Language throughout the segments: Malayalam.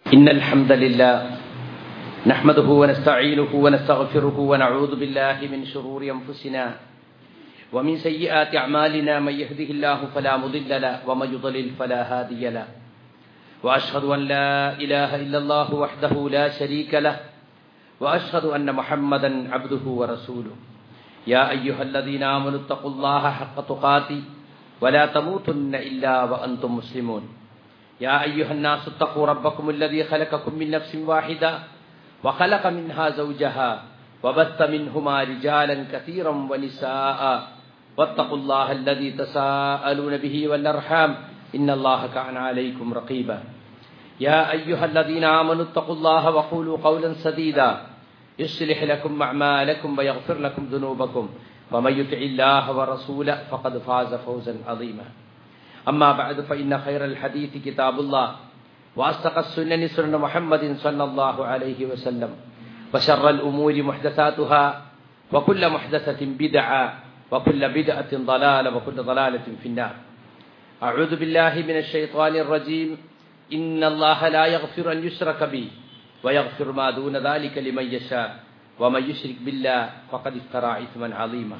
إن الحمد لله نحمده ونستعينه ونستغفره ونعوذ بالله من شرور أنفسنا ومن سيئات أعمالنا من يهده الله فلا مضل له ومن يضلل فلا هادي له وأشهد أن لا إله إلا الله وحده لا شريك له وأشهد أن محمدا عبده ورسوله يا أيها الذين آمنوا اتقوا الله حق تقاته ولا تموتن إلا وأنتم مسلمون يا أيها الناس اتقوا ربكم الذي خلقكم من نفس واحدة وخلق منها زوجها وبث منهما رجالا كثيرا ونساء واتقوا الله الذي تساءلون به والأرحام إن الله كان عليكم رقيبا يا أيها الذين آمنوا اتقوا الله وقولوا قولا سديدا يصلح لكم أعمالكم ويغفر لكم ذنوبكم ومن يطع الله ورسوله فقد فاز فوزا عظيما أما بعد فإن خير الحديث كتاب الله وأصدق السنن سنن محمد صلى الله عليه وسلم وشر الأمور محدثاتها وكل محدثة بدعة وكل بدعة ضلالة وكل ضلالة في النار أعوذ بالله من الشيطان الرجيم إن الله لا يغفر أن يشرك به ويغفر ما دون ذلك لمن يشاء ومن يشرك بالله فقد افترى إثما عظيما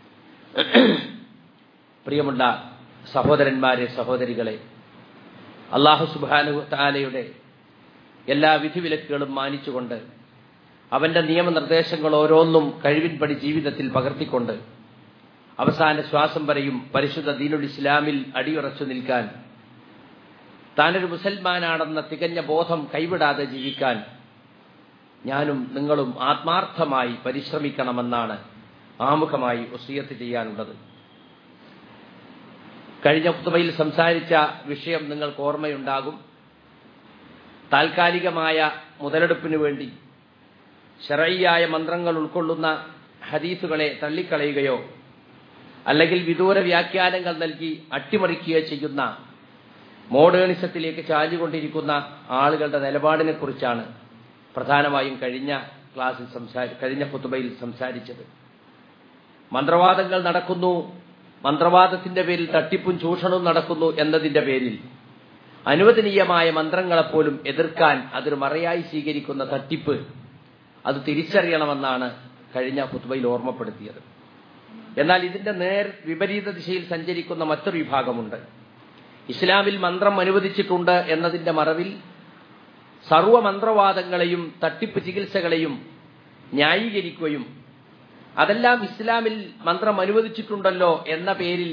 പ്രിയമുള്ള സഹോദരന്മാരെ സഹോദരികളെ അള്ളാഹു സുബാനു താലയുടെ എല്ലാ വിധിവിലക്കുകളും മാനിച്ചുകൊണ്ട് അവന്റെ നിയമനിർദ്ദേശങ്ങൾ ഓരോന്നും കഴിവിൻപടി ജീവിതത്തിൽ പകർത്തിക്കൊണ്ട് അവസാന ശ്വാസം വരെയും പരിശുദ്ധ ദീനുൽ ഇസ്ലാമിൽ അടിയുറച്ചു നിൽക്കാൻ താനൊരു മുസൽമാനാണെന്ന തികഞ്ഞ ബോധം കൈവിടാതെ ജീവിക്കാൻ ഞാനും നിങ്ങളും ആത്മാർത്ഥമായി പരിശ്രമിക്കണമെന്നാണ് ആമുഖമായി ഒസിയത്ത് ചെയ്യാനുള്ളത് കഴിഞ്ഞ കുത്തുബയിൽ സംസാരിച്ച വിഷയം നിങ്ങൾക്ക് ഓർമ്മയുണ്ടാകും താൽക്കാലികമായ മുതലെടുപ്പിനു വേണ്ടി ഷറയ്യായ മന്ത്രങ്ങൾ ഉൾക്കൊള്ളുന്ന ഹദീസുകളെ തള്ളിക്കളയുകയോ അല്ലെങ്കിൽ വിദൂര വ്യാഖ്യാനങ്ങൾ നൽകി അട്ടിമറിക്കുകയോ ചെയ്യുന്ന മോഡേണിസത്തിലേക്ക് ചാഞ്ഞുകൊണ്ടിരിക്കുന്ന ആളുകളുടെ നിലപാടിനെ കുറിച്ചാണ് പ്രധാനമായും കഴിഞ്ഞ ക്ലാസ്സിൽ സംസാരി കഴിഞ്ഞ കുത്തുബയിൽ സംസാരിച്ചത് മന്ത്രവാദങ്ങൾ നടക്കുന്നു മന്ത്രവാദത്തിന്റെ പേരിൽ തട്ടിപ്പും ചൂഷണവും നടക്കുന്നു എന്നതിന്റെ പേരിൽ അനുവദനീയമായ മന്ത്രങ്ങളെപ്പോലും എതിർക്കാൻ അതൊരു മറയായി സ്വീകരിക്കുന്ന തട്ടിപ്പ് അത് തിരിച്ചറിയണമെന്നാണ് കഴിഞ്ഞ കുത്തുബയിൽ ഓർമ്മപ്പെടുത്തിയത് എന്നാൽ ഇതിന്റെ നേർ വിപരീത ദിശയിൽ സഞ്ചരിക്കുന്ന മറ്റൊരു വിഭാഗമുണ്ട് ഇസ്ലാമിൽ മന്ത്രം അനുവദിച്ചിട്ടുണ്ട് എന്നതിന്റെ മറവിൽ സർവ മന്ത്രവാദങ്ങളെയും തട്ടിപ്പ് ചികിത്സകളെയും ന്യായീകരിക്കുകയും അതെല്ലാം ഇസ്ലാമിൽ മന്ത്രം അനുവദിച്ചിട്ടുണ്ടല്ലോ എന്ന പേരിൽ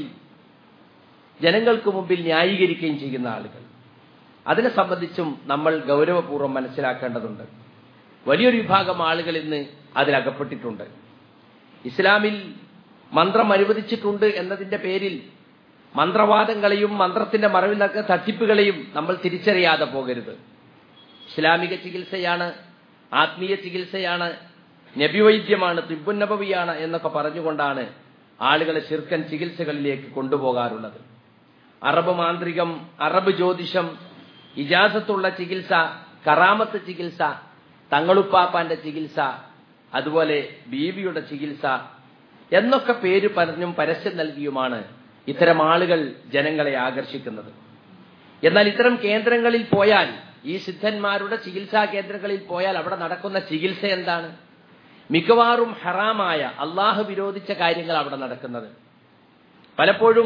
ജനങ്ങൾക്ക് മുമ്പിൽ ന്യായീകരിക്കുകയും ചെയ്യുന്ന ആളുകൾ അതിനെ സംബന്ധിച്ചും നമ്മൾ ഗൗരവപൂർവ്വം മനസ്സിലാക്കേണ്ടതുണ്ട് വലിയൊരു വിഭാഗം ആളുകൾ ഇന്ന് അതിലകപ്പെട്ടിട്ടുണ്ട് ഇസ്ലാമിൽ മന്ത്രം അനുവദിച്ചിട്ടുണ്ട് എന്നതിന്റെ പേരിൽ മന്ത്രവാദങ്ങളെയും മന്ത്രത്തിന്റെ മറവിൽ നടക്കുന്ന തട്ടിപ്പുകളെയും നമ്മൾ തിരിച്ചറിയാതെ പോകരുത് ഇസ്ലാമിക ചികിത്സയാണ് ആത്മീയ ചികിത്സയാണ് നബിവൈദ്യമാണ് തിബുന്നബവിയാണ് എന്നൊക്കെ പറഞ്ഞുകൊണ്ടാണ് ആളുകളെ ശിർക്കൻ ചികിത്സകളിലേക്ക് കൊണ്ടുപോകാറുള്ളത് അറബ് മാന്ത്രികം അറബ് ജ്യോതിഷം ഇജാസത്തുള്ള ചികിത്സ കറാമത്ത് ചികിത്സ തങ്ങളുപ്പാപ്പാന്റെ ചികിത്സ അതുപോലെ ബീവിയുടെ ചികിത്സ എന്നൊക്കെ പേര് പറഞ്ഞും പരസ്യം നൽകിയുമാണ് ഇത്തരം ആളുകൾ ജനങ്ങളെ ആകർഷിക്കുന്നത് എന്നാൽ ഇത്തരം കേന്ദ്രങ്ങളിൽ പോയാൽ ഈ സിദ്ധന്മാരുടെ ചികിത്സാ കേന്ദ്രങ്ങളിൽ പോയാൽ അവിടെ നടക്കുന്ന ചികിത്സ എന്താണ് മിക്കവാറും ഹറാമായ അള്ളാഹു വിരോധിച്ച കാര്യങ്ങൾ അവിടെ നടക്കുന്നത് പലപ്പോഴും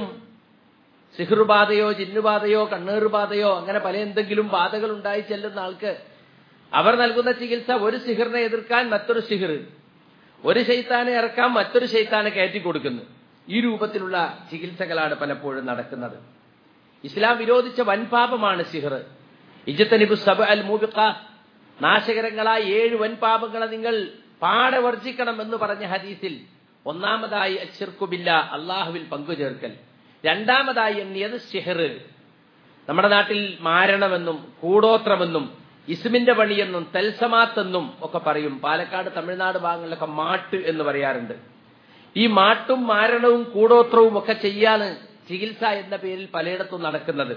സിഹ്റുബാധയോ ജിന്നുബാധയോ കണ്ണേറുബാധയോ അങ്ങനെ പല എന്തെങ്കിലും ബാധകൾ ഉണ്ടായി ചെല്ലുന്ന ആൾക്ക് അവർ നൽകുന്ന ചികിത്സ ഒരു സിഹിറിനെ എതിർക്കാൻ മറ്റൊരു സിഹിർ ഒരു ശൈത്താനെ ഇറക്കാൻ മറ്റൊരു ശൈത്താനെ കയറ്റി കൊടുക്കുന്നു ഈ രൂപത്തിലുള്ള ചികിത്സകളാണ് പലപ്പോഴും നടക്കുന്നത് ഇസ്ലാം വിരോധിച്ച വൻപാപമാണ് സിഹിർ ഇജത്തനിബു സബ് അൽ മൂബിക്ക നാശകരങ്ങളായ ഏഴ് വൻപാപങ്ങളെ നിങ്ങൾ പാടെ വർജിക്കണം എന്ന് പറഞ്ഞ ഹദീസിൽ ഒന്നാമതായി അച്ചിർക്കുബില്ല അള്ളാഹുവിൽ പങ്കുചേർക്കൽ രണ്ടാമതായി എണ്ണിയത് ഷിഹർ നമ്മുടെ നാട്ടിൽ മാരണമെന്നും കൂടോത്രമെന്നും ഇസ്മിന്റെ പണിയെന്നും തെൽസമാത്തെന്നും ഒക്കെ പറയും പാലക്കാട് തമിഴ്നാട് ഭാഗങ്ങളിലൊക്കെ മാട്ട് എന്ന് പറയാറുണ്ട് ഈ മാട്ടും മാരണവും കൂടോത്രവും ഒക്കെ ചെയ്യാന് ചികിത്സ എന്ന പേരിൽ പലയിടത്തും നടക്കുന്നത്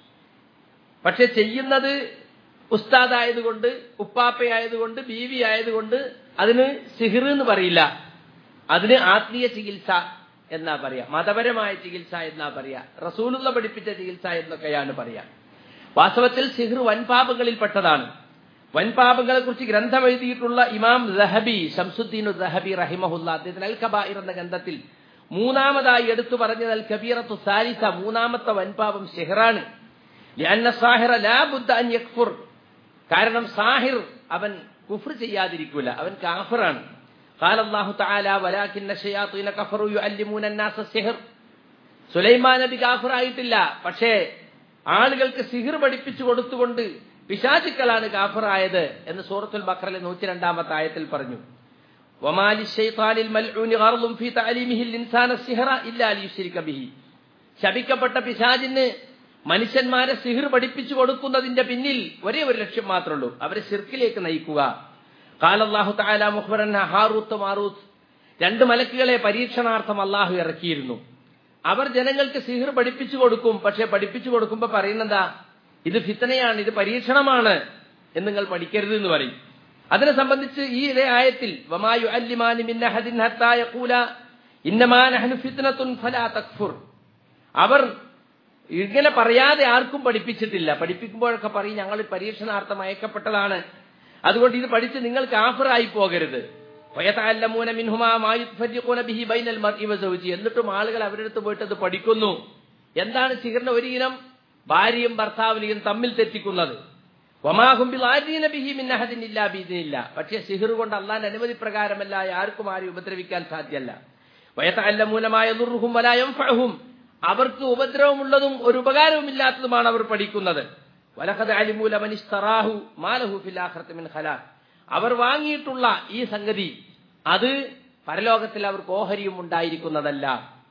പക്ഷെ ചെയ്യുന്നത് ഉസ്താദായതുകൊണ്ട് ഉപ്പാപ്പയായതുകൊണ്ട് ബീവി ആയതുകൊണ്ട് അതിന് സിഹിർ എന്ന് പറയില്ല അതിന് ആത്മീയ ചികിത്സ എന്നാ പറയാ മതപരമായ ചികിത്സ എന്നാ പറയാ റസൂലുള്ള പഠിപ്പിച്ച ചികിത്സ എന്നൊക്കെയാണ് പറയാ വാസ്തവത്തിൽ സിഹിർ വൻപാപങ്ങളിൽപ്പെട്ടതാണ് വൻപാപങ്ങളെ കുറിച്ച് ഗ്രന്ഥം എഴുതിയിട്ടുള്ള ഇമാം റഹബി ഷംസുദ്ദീൻ റഹബി റഹിമഹുല്ല അദ്ദേഹത്തിന് അൽ കബായിർ എന്ന ഗ്രന്ഥത്തിൽ മൂന്നാമതായി എടുത്തു പറഞ്ഞത് അൽ കബീറത്തു സാലിസ മൂന്നാമത്തെ വൻപാപം ഷെഹറാണ് സാഹിറ ലാ ബുദ്ധ അൻ യക്ഫുർ കാരണം സാഹിർ അവൻ കുഫർ ചെയ്യാതിരിക്കൂല അവൻ കാഫറാണ് قال الله تعالى ولكن الشياطين كفروا يعلمون الناس السحر സുലൈമാൻ നബി കാഫറായിട്ടില്ല പക്ഷേ ആളുകൾക്ക് സിഹിർ പഠിപ്പിച്ചു കൊടുത്തുകൊണ്ട് പിശാചുക്കളാണ് കാഫറായത് എന്ന് സൂറത്തുൽ ബക്രയിലെ നൂറ്റി രണ്ടാമത്തെ ആയത്തിൽ പറഞ്ഞു വമാലി ഷൈത്താനിൽ മൽഊനി ഗർളും ഫീ തഅലീമിഹിൽ ഇൻസാന സിഹറ ഇല്ലാ ലിയുശ്രിക ബിഹി ശപിക്കപ്പെട്ട പിശാചിന് മനുഷ്യന്മാരെ സിഹിർ പഠിപ്പിച്ചു കൊടുക്കുന്നതിന്റെ പിന്നിൽ ഒരേ ഒരു ലക്ഷ്യം മാത്രമേ ഉള്ളൂ അവരെ ശിർക്കിലേക്ക് നയിക്കുക കാലല്ലാഹു താല മുഹ്ബറൻ ഹാറൂത്ത് മാറൂത്ത് രണ്ട് മലക്കുകളെ പരീക്ഷണാർത്ഥം അള്ളാഹു ഇറക്കിയിരുന്നു അവർ ജനങ്ങൾക്ക് സിഹിർ പഠിപ്പിച്ചു കൊടുക്കും പക്ഷെ പഠിപ്പിച്ചു കൊടുക്കുമ്പോ പറയുന്നതാ ഇത് ഫിത്തനയാണ് ഇത് പരീക്ഷണമാണ് എന്ന് നിങ്ങൾ പഠിക്കരുത് എന്ന് പറയും അതിനെ സംബന്ധിച്ച് ഈ ഇതേ ആയത്തിൽ വമായു അല്ലിമാനി മിന്നഹദിൻ ഹത്താ യഖൂല ഇന്നമാ നഹ്നു ഫിത്നത്തുൻ ഫലാ തക്ഫുർ അവർ ഇങ്ങനെ പറയാതെ ആർക്കും പഠിപ്പിച്ചിട്ടില്ല പഠിപ്പിക്കുമ്പോഴൊക്കെ പറയും ഞങ്ങൾ പരീക്ഷണാർത്ഥം അയക്കപ്പെട്ടതാണ് അതുകൊണ്ട് ഇത് പഠിച്ച് നിങ്ങൾ കാഫറായി പോകരുത് വയതഅല്ലമൂന മിൻഹുമാ മാ യുഫരിഖൂന ബിഹി ബൈനൽ മർഇ വസൗജി എന്നിട്ടും ആളുകൾ അവരുടെ അടുത്ത് പോയിട്ട് അത് പഠിക്കുന്നു എന്താണ് സിഹറിന്റെ ഒരു ഇനം ഭാര്യയും ഭർത്താവിനെയും തമ്മിൽ തെറ്റിക്കുന്നത് വമാഹും ബിലാദീന ബിഹി മിൻ അഹദിൻ ഇല്ലാ ബിഇذനില്ല പക്ഷേ സിഹർ കൊണ്ട് അള്ളാന്റെ അനുമതി പ്രകാരമല്ല ആർക്കും ആരും ഉപദ്രവിക്കാൻ സാധ്യമല്ല വയതഅല്ലമൂന മാ യദുർഹും വലാ യൻഫഉഹും അവർക്ക് ഉപദ്രവമുള്ളതും ഒരു ഉപകാരവുമില്ലാത്തതുമാണ് അവർ പഠിക്കുന്നത് വലഖദ് അലിമൂല മനിസ്തറാഹു മാലഹു ഫിൽ ആഖിറതി മിൻ ഖലാഖ് അവർ വാങ്ങിയിട്ടുള്ള ഈ സംഗതി അത് പരലോകത്തിൽ അവർക്ക് ഓഹരിയും ഉണ്ടായിരിക്കുന്നതല്ല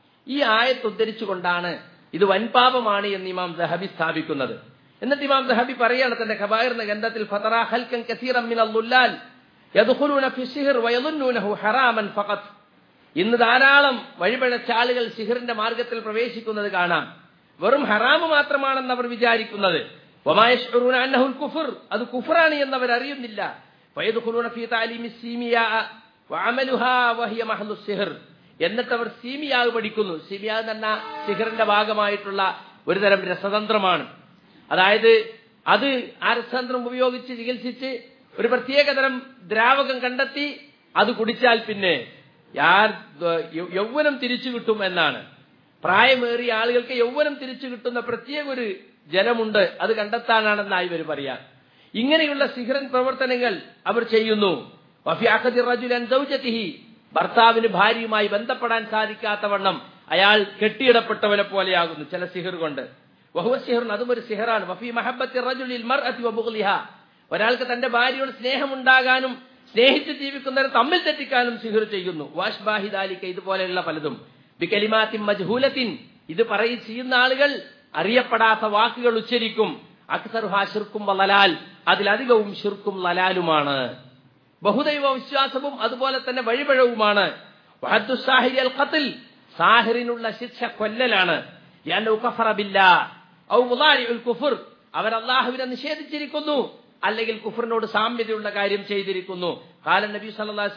ഈ ആയത്ത് ഉദ്ധരിച്ചുകൊണ്ടാണ് ഇത് വൻപാപമാണ് എന്ന് ഇമാം ദഹബി സ്ഥാപിക്കുന്നത് എന്നിട്ട് ഇമാം ദഹബി പറയാണ് തന്റെ ഖബായർ എന്ന ഗ്രന്ഥത്തിൽ ഫതറാ ഹൽക്കൻ കസീറൻ മിനൽ ദുല്ലാൽ യദ്ഖുലൂന ഫി സിഹർ വയദുന്നൂനഹു ഹറാമൻ ഫഖത്ത് ഇന്ന് ധാരാളം വഴിപഴച്ച ആളുകൾ സിഹറിന്റെ മാർഗത്തിൽ പ്രവേശിക്കുന്നത് കാണാം വെറും ഹറാമ് മാത്രമാണെന്ന് അവർ വിചാരിക്കുന്നത് വമായഷ്ഉറൂന അന്നഹുൽ കുഫർ അത് കുഫറാണ് എന്ന് അവർ അറിയുന്നില്ല ഫയദ്ഖുലൂന ഫീ തഅലീമി സീമിയാ വഅമലുഹാ വഹിയ മഹ്ലു സിഹർ എന്നിട്ട് അവർ സീമിയാവ് പഠിക്കുന്നു സീമിയാവ് എന്ന സിഹറിന്റെ ഭാഗമായിട്ടുള്ള ഒരു തരം രസതന്ത്രമാണ് അതായത് അത് ആ രസതന്ത്രം ഉപയോഗിച്ച് ചികിത്സിച്ച് ഒരു പ്രത്യേക തരം ദ്രാവകം കണ്ടെത്തി അത് കുടിച്ചാൽ പിന്നെ യാർ യൗവനം തിരിച്ചു കിട്ടും എന്നാണ് പ്രായമേറിയ ആളുകൾക്ക് യൗവനം തിരിച്ചു കിട്ടുന്ന പ്രത്യേക ഒരു ജലമുണ്ട് അത് കണ്ടെത്താനാണെന്നായി ഇവർ പറയാം ഇങ്ങനെയുള്ള സിഹറൻ പ്രവർത്തനങ്ങൾ അവർ ചെയ്യുന്നു ഭർത്താവിന് ഭാര്യയുമായി ബന്ധപ്പെടാൻ സാധിക്കാത്തവണ്ണം അയാൾ കെട്ടിയിടപ്പെട്ടവനെ പോലെയാകുന്നു ചില സിഹർ കൊണ്ട് വഹുവ സിഹറിന് അതും ഒരു സിഹറാണ് വഫി മഹബത്തി റജുലിൽ മർ അതി ഒരാൾക്ക് തന്റെ ഭാര്യയോട് സ്നേഹമുണ്ടാകാനും സ്നേഹിച്ച് ജീവിക്കുന്നവരെ തമ്മിൽ തെറ്റിക്കാനും സിഹർ ചെയ്യുന്നു വാഷ്ബാഹിദാലിക്ക ഇതുപോലെയുള്ള പലതും ബിക്കലിമാത്തിൻ മജ്ഹൂലത്തിൻ ഇത് പറയും ചെയ്യുന്ന ആളുകൾ അറിയപ്പെടാത്ത വാക്കുകൾ ഉച്ചരിക്കും അക്സറുഹാ ഷിർക്കും ലലാൽ അതിലധികവും ഷിർക്കും ലലാലുമാണ് ബഹുദൈവ വിശ്വാസവും അതുപോലെ തന്നെ വഴിപഴവുമാണ് ഖത്തിൽ സാഹിറിനുള്ള ശിക്ഷ കൊല്ലലാണ് അവർ അള്ളാഹുവിനെ നിഷേധിച്ചിരിക്കുന്നു അല്ലെങ്കിൽ കുഫറിനോട് സാമ്യതയുള്ള കാര്യം ചെയ്തിരിക്കുന്നു കാലൻ നബി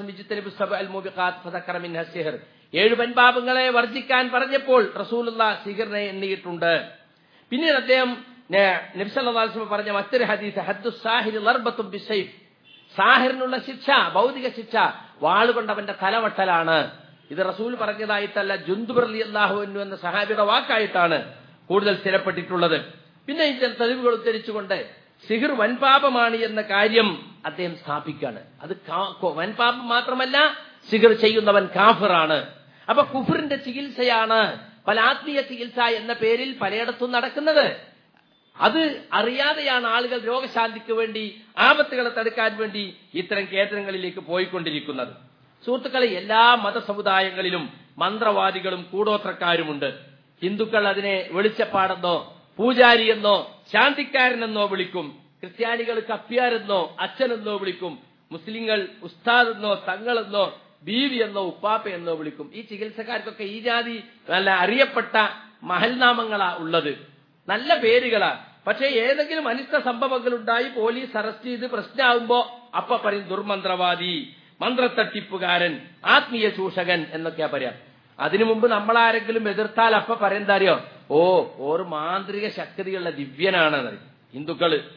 സല്ലാസ് ഏഴ് വൻപാപങ്ങളെ വർജിക്കാൻ പറഞ്ഞപ്പോൾ റസൂലുള്ള സിഹിറിനെ എണ്ണിയിട്ടുണ്ട് പിന്നീട് അദ്ദേഹം നബ്സല്ലാസ്മ പറഞ്ഞ മറ്റൊരു ഹദീസ് ഹദ്ദു സാഹിർ ലർബത്തും ബിസൈഫ് സാഹിറിനുള്ള ശിക്ഷ ഭൗതിക ശിക്ഷ വാളുകൊണ്ട് അവന്റെ തലവട്ടലാണ് ഇത് റസൂൽ പറഞ്ഞതായിട്ടല്ല ജുന്തുബർ അലി അള്ളാഹു എന്ന സഹാബിയുടെ വാക്കായിട്ടാണ് കൂടുതൽ സ്ഥിരപ്പെട്ടിട്ടുള്ളത് പിന്നെ ഈ തെളിവുകൾ ഉദ്ധരിച്ചുകൊണ്ട് സിഹിർ വൻപാപമാണ് എന്ന കാര്യം അദ്ദേഹം സ്ഥാപിക്കുകയാണ് അത് വൻപാപം മാത്രമല്ല സിഹിർ ചെയ്യുന്നവൻ കാഫിറാണ് അപ്പൊ കുഫറിന്റെ ചികിത്സയാണ് പല ആത്മീയ ചികിത്സ എന്ന പേരിൽ പലയിടത്തും നടക്കുന്നത് അത് അറിയാതെയാണ് ആളുകൾ രോഗശാന്തിക്ക് വേണ്ടി ആപത്തുകളെ തടുക്കാൻ വേണ്ടി ഇത്തരം കേന്ദ്രങ്ങളിലേക്ക് പോയിക്കൊണ്ടിരിക്കുന്നത് സുഹൃത്തുക്കളെ എല്ലാ മതസമുദായങ്ങളിലും മന്ത്രവാദികളും കൂടോത്രക്കാരുമുണ്ട് ഹിന്ദുക്കൾ അതിനെ വെളിച്ചപ്പാടെന്നോ പൂജാരിയെന്നോ ശാന്തിക്കാരനെന്നോ വിളിക്കും ക്രിസ്ത്യാനികൾ കപ്പ്യാരെന്നോ അച്ഛനെന്നോ വിളിക്കും മുസ്ലിങ്ങൾ ഉസ്താദെന്നോ തങ്ങളെന്നോ ബീവി എന്നോ ഉപ്പാപ്പ എന്നോ വിളിക്കും ഈ ചികിത്സക്കാർക്കൊക്കെ ഈ ജാതി നല്ല അറിയപ്പെട്ട മഹൽനാമങ്ങളാ ഉള്ളത് നല്ല പേരുകളാ പക്ഷെ ഏതെങ്കിലും അനിഷ്ട സംഭവങ്ങൾ ഉണ്ടായി പോലീസ് അറസ്റ്റ് ചെയ്ത് പ്രശ്നമാകുമ്പോ അപ്പ പറയും ദുർമന്ത്രവാദി മന്ത്രത്തട്ടിപ്പുകാരൻ ആത്മീയ ചൂഷകൻ എന്നൊക്കെയാ പറയാം അതിനു മുമ്പ് നമ്മളാരെങ്കിലും എതിർത്താൽ അപ്പ പറയുന്നറിയോ ഓ ഓർ മാന്ത്രിക ശക്തിയുള്ള ദിവ്യനാണ് ഹിന്ദുക്കള്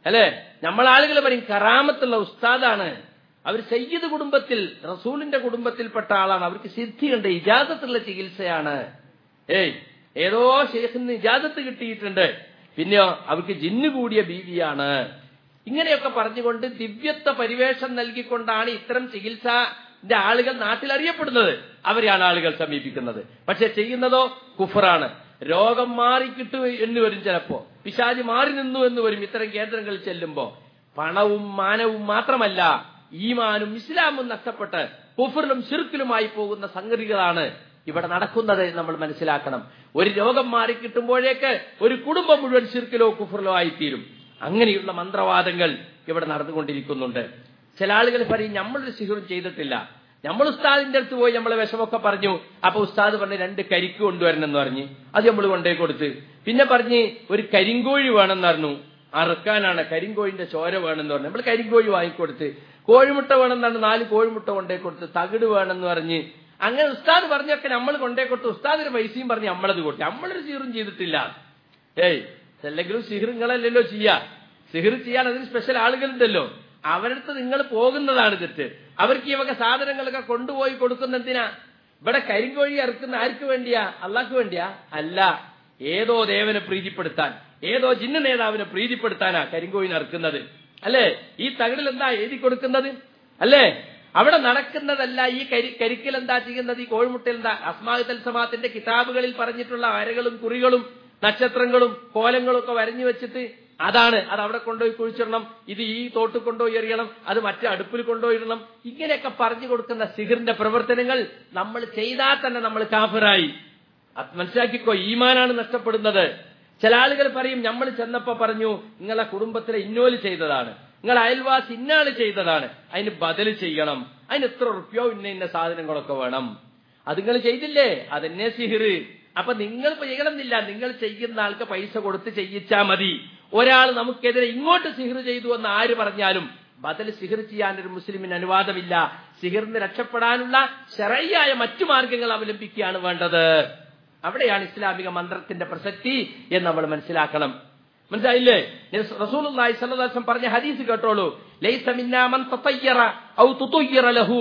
അല്ലേ നമ്മളാളുകൾ പറയും കറാമത്തുള്ള ഉസ്താദാണ് അവർ സയ്യിദ് കുടുംബത്തിൽ റസൂലിന്റെ കുടുംബത്തിൽപ്പെട്ട ആളാണ് അവർക്ക് സിദ്ധിയുണ്ട് ഇജാദത്തുള്ള ചികിത്സയാണ് ഏയ് ഏതോ ഷെയ്ഖിന് ഇജാദത്ത് കിട്ടിയിട്ടുണ്ട് പിന്നെയോ അവർക്ക് ജിന്നു കൂടിയ ബീവിയാണ് ഇങ്ങനെയൊക്കെ പറഞ്ഞുകൊണ്ട് ദിവ്യത്വ പരിവേഷം നൽകിക്കൊണ്ടാണ് ഇത്തരം ചികിത്സന്റെ ആളുകൾ നാട്ടിൽ അറിയപ്പെടുന്നത് അവരെയാണ് ആളുകൾ സമീപിക്കുന്നത് പക്ഷെ ചെയ്യുന്നതോ കുഫറാണ് രോഗം മാറിക്കിട്ടു എന്ന് വരും ചിലപ്പോ പിശാജ് മാറി നിന്നു എന്ന് വരും ഇത്തരം കേന്ദ്രങ്ങളിൽ ചെല്ലുമ്പോ പണവും മാനവും മാത്രമല്ല ഈമാനും ഇസ്ലാമും നഷ്ടപ്പെട്ട് കുഫറിലും ശിർക്കിലുമായി പോകുന്ന സംഗതികളാണ് ഇവിടെ നടക്കുന്നത് നമ്മൾ മനസ്സിലാക്കണം ഒരു രോഗം മാറിക്കിട്ടുമ്പോഴേക്ക് ഒരു കുടുംബം മുഴുവൻ ശിർക്കിലോ കുഫറിലോ ആയിത്തീരും അങ്ങനെയുള്ള മന്ത്രവാദങ്ങൾ ഇവിടെ നടന്നുകൊണ്ടിരിക്കുന്നുണ്ട് ചില ആളുകൾ പറയും നമ്മളൊരു സിഹറും ചെയ്തിട്ടില്ല നമ്മൾ ഉസ്താദിന്റെ അടുത്ത് പോയി നമ്മളെ വിഷമൊക്കെ പറഞ്ഞു അപ്പൊ ഉസ്താദ് പറഞ്ഞ് രണ്ട് കരിക്ക് കൊണ്ടുവരണം എന്ന് പറഞ്ഞ് അത് നമ്മൾ കൊണ്ടേ കൊടുത്ത് പിന്നെ പറഞ്ഞ് ഒരു കരിങ്കോഴി വേണമെന്ന് പറഞ്ഞു അറുക്കാനാണ് കരിങ്കോഴിന്റെ ചോര വേണമെന്ന് പറഞ്ഞു നമ്മൾ കരിങ്കോഴി വാങ്ങിക്കൊടുത്ത് കോഴിമുട്ട വേണമെന്നാണ് നാല് കോഴിമുട്ട കൊണ്ടേ കൊടുത്ത് തകിട് വേണമെന്ന് പറഞ്ഞ് അങ്ങനെ ഉസ്താദ് പറഞ്ഞൊക്കെ നമ്മൾ കൊണ്ടേ കൊടുത്ത് ഉസ്താദിന് പൈസയും പറഞ്ഞ് നമ്മളത് കൊടുത്തു നമ്മളൊരു സീറും ചെയ്തിട്ടില്ല ഏയ് അല്ലെങ്കിലും സിഹിറുകളല്ലല്ലോ ചെയ്യാ സിഹിർ ചെയ്യാൻ അതിന് സ്പെഷ്യൽ ആളുകളുണ്ടല്ലോ അവരടുത്ത് നിങ്ങൾ പോകുന്നതാണ് തെറ്റ് അവർക്ക് ഈ വക സാധനങ്ങളൊക്കെ കൊണ്ടുപോയി കൊടുക്കുന്ന എന്തിനാ ഇവിടെ കരിങ്കോഴി ഇറക്കുന്ന ആർക്ക് വേണ്ടിയാ അള്ളാഹ്ക്ക് വേണ്ടിയാ അല്ല ഏതോ ദേവനെ പ്രീതിപ്പെടുത്താൻ ഏതോ ജിന്ന നേതാവിനെ പ്രീതിപ്പെടുത്താനാ കരിങ്കോഴിനെ ഇറക്കുന്നത് അല്ലേ ഈ തകിടിൽ എന്താ എഴുതി കൊടുക്കുന്നത് അല്ലേ അവിടെ നടക്കുന്നതല്ല ഈ കരി കരിക്കൽ എന്താ ചെയ്യുന്നത് ഈ കോഴിമുട്ടയിൽ എന്താ അസ്മാഹ് തൽസമാത്തിന്റെ കിതാബുകളിൽ പറഞ്ഞിട്ടുള്ള വരകളും കുറികളും നക്ഷത്രങ്ങളും കോലങ്ങളും ഒക്കെ വരഞ്ഞു വെച്ചിട്ട് അതാണ് അത് അവിടെ കൊണ്ടുപോയി കുഴിച്ചിടണം ഇത് ഈ തോട്ട് കൊണ്ടുപോയി എറിയണം അത് മറ്റേ അടുപ്പിൽ കൊണ്ടുപോയി ഇടണം ഇങ്ങനെയൊക്കെ പറഞ്ഞു കൊടുക്കുന്ന സിഹിറിന്റെ പ്രവർത്തനങ്ങൾ നമ്മൾ ചെയ്താൽ തന്നെ നമ്മൾ കാഫിറായി അത് മനസ്സിലാക്കിക്കോ ഈമാനാണ് നഷ്ടപ്പെടുന്നത് ചില ആളുകൾ പറയും നമ്മൾ ചെന്നപ്പോ പറഞ്ഞു നിങ്ങളെ കുടുംബത്തിലെ ഇന്നോല് ചെയ്തതാണ് നിങ്ങൾ അയൽവാസി ഇന്നാള് ചെയ്തതാണ് അതിന് ബദൽ ചെയ്യണം അതിന് എത്ര ഉറുപ്പ്യോ ഇന്ന ഇന്ന സാധനങ്ങളൊക്കെ വേണം അത് നിങ്ങൾ ചെയ്തില്ലേ അതെന്നെ സിഹിർ അപ്പൊ നിങ്ങൾ ചെയ്യണമെന്നില്ല നിങ്ങൾ ചെയ്യുന്ന ആൾക്ക് പൈസ കൊടുത്ത് ചെയ്യിച്ചാ മതി ഒരാൾ നമുക്കെതിരെ ഇങ്ങോട്ട് സിഹിർ ചെയ്തു എന്ന് ആര് പറഞ്ഞാലും ബദൽ സിഹിർ ചെയ്യാൻ ഒരു മുസ്ലിമിന് അനുവാദമില്ല സിഹിറിന് രക്ഷപ്പെടാനുള്ള ശരയ്യായ മറ്റു മാർഗങ്ങൾ അവലംബിക്കുകയാണ് വേണ്ടത് അവിടെയാണ് ഇസ്ലാമിക മന്ത്രത്തിന്റെ പ്രസക്തി എന്ന് നമ്മൾ മനസ്സിലാക്കണം മനസ്സിലായില്ലേ റസൂലുള്ളാഹി സ്വല്ലല്ലാഹു അലൈഹി വസല്ലം പറഞ്ഞ ഹദീസ് കേട്ടോളൂ ലൈസ മിന്നാ മൻ തതയ്യറ ഔ തുതയ്യറ ലഹു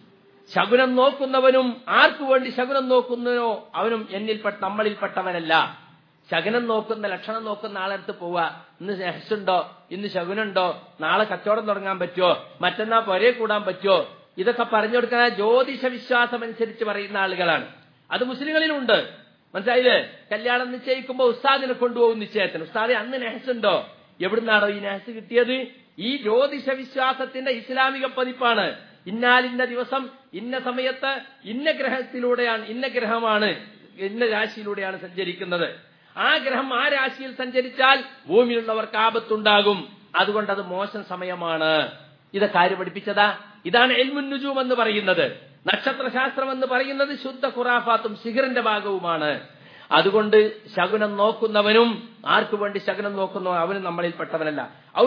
ശകുനം നോക്കുന്നവനും ആർക്കു വേണ്ടി ശകുനം നോക്കുന്നവനോ അവനും എന്നിൽപ്പെട്ട നമ്മളിൽപ്പെട്ടവനല്ല ശകുനം നോക്കുന്ന ലക്ഷണം നോക്കുന്ന ആളടുത്ത് പോവുക ഇന്ന് ഹെസ്സുണ്ടോ ഇന്ന് ശകുനുണ്ടോ നാളെ കച്ചവടം തുടങ്ങാൻ പറ്റുമോ മറ്റന്നാ പൊരേ കൂടാൻ പറ്റുമോ ഇതൊക്കെ പറഞ്ഞു കൊടുക്കാൻ ജ്യോതിഷ വിശ്വാസം അനുസരിച്ച് പറയുന്ന ആളുകളാണ് അത് മുസ്ലിങ്ങളിലുണ്ട് മനസ്സിലായില്ലേ കല്യാണം നിശ്ചയിക്കുമ്പോ ഉസ്താദിനെ കൊണ്ടുപോകും നിശ്ചയത്തിന് ഉസ്താദെ അന്ന് നെഹസ് ഉണ്ടോ എവിടുന്നാണോ ഈ നെഹസ് കിട്ടിയത് ഈ ജ്യോതിഷ വിശ്വാസത്തിന്റെ ഇസ്ലാമിക പതിപ്പാണ് ഇന്നാലിന്ന ദിവസം ഇന്ന സമയത്ത് ഇന്ന ഗ്രഹത്തിലൂടെയാണ് ഇന്ന ഗ്രഹമാണ് ഇന്ന രാശിയിലൂടെയാണ് സഞ്ചരിക്കുന്നത് ആ ഗ്രഹം ആ രാശിയിൽ സഞ്ചരിച്ചാൽ ഭൂമിയിലുള്ളവർക്ക് ആപത്തുണ്ടാകും അതുകൊണ്ട് അത് മോശം സമയമാണ് ഇതൊക്കെ ആര് പഠിപ്പിച്ചതാ ഇതാണ് എൽമുന്നുജൂം എന്ന് പറയുന്നത് നക്ഷത്രശാസ്ത്രം എന്ന് പറയുന്നത് ശുദ്ധ ഖുറാഫാത്തും സിഹിറിന്റെ ഭാഗവുമാണ് അതുകൊണ്ട് ശകുനം നോക്കുന്നവനും ആർക്കു വേണ്ടി ശകുനം നോക്കുന്നോ അവനും നമ്മളിൽപ്പെട്ടവനല്ല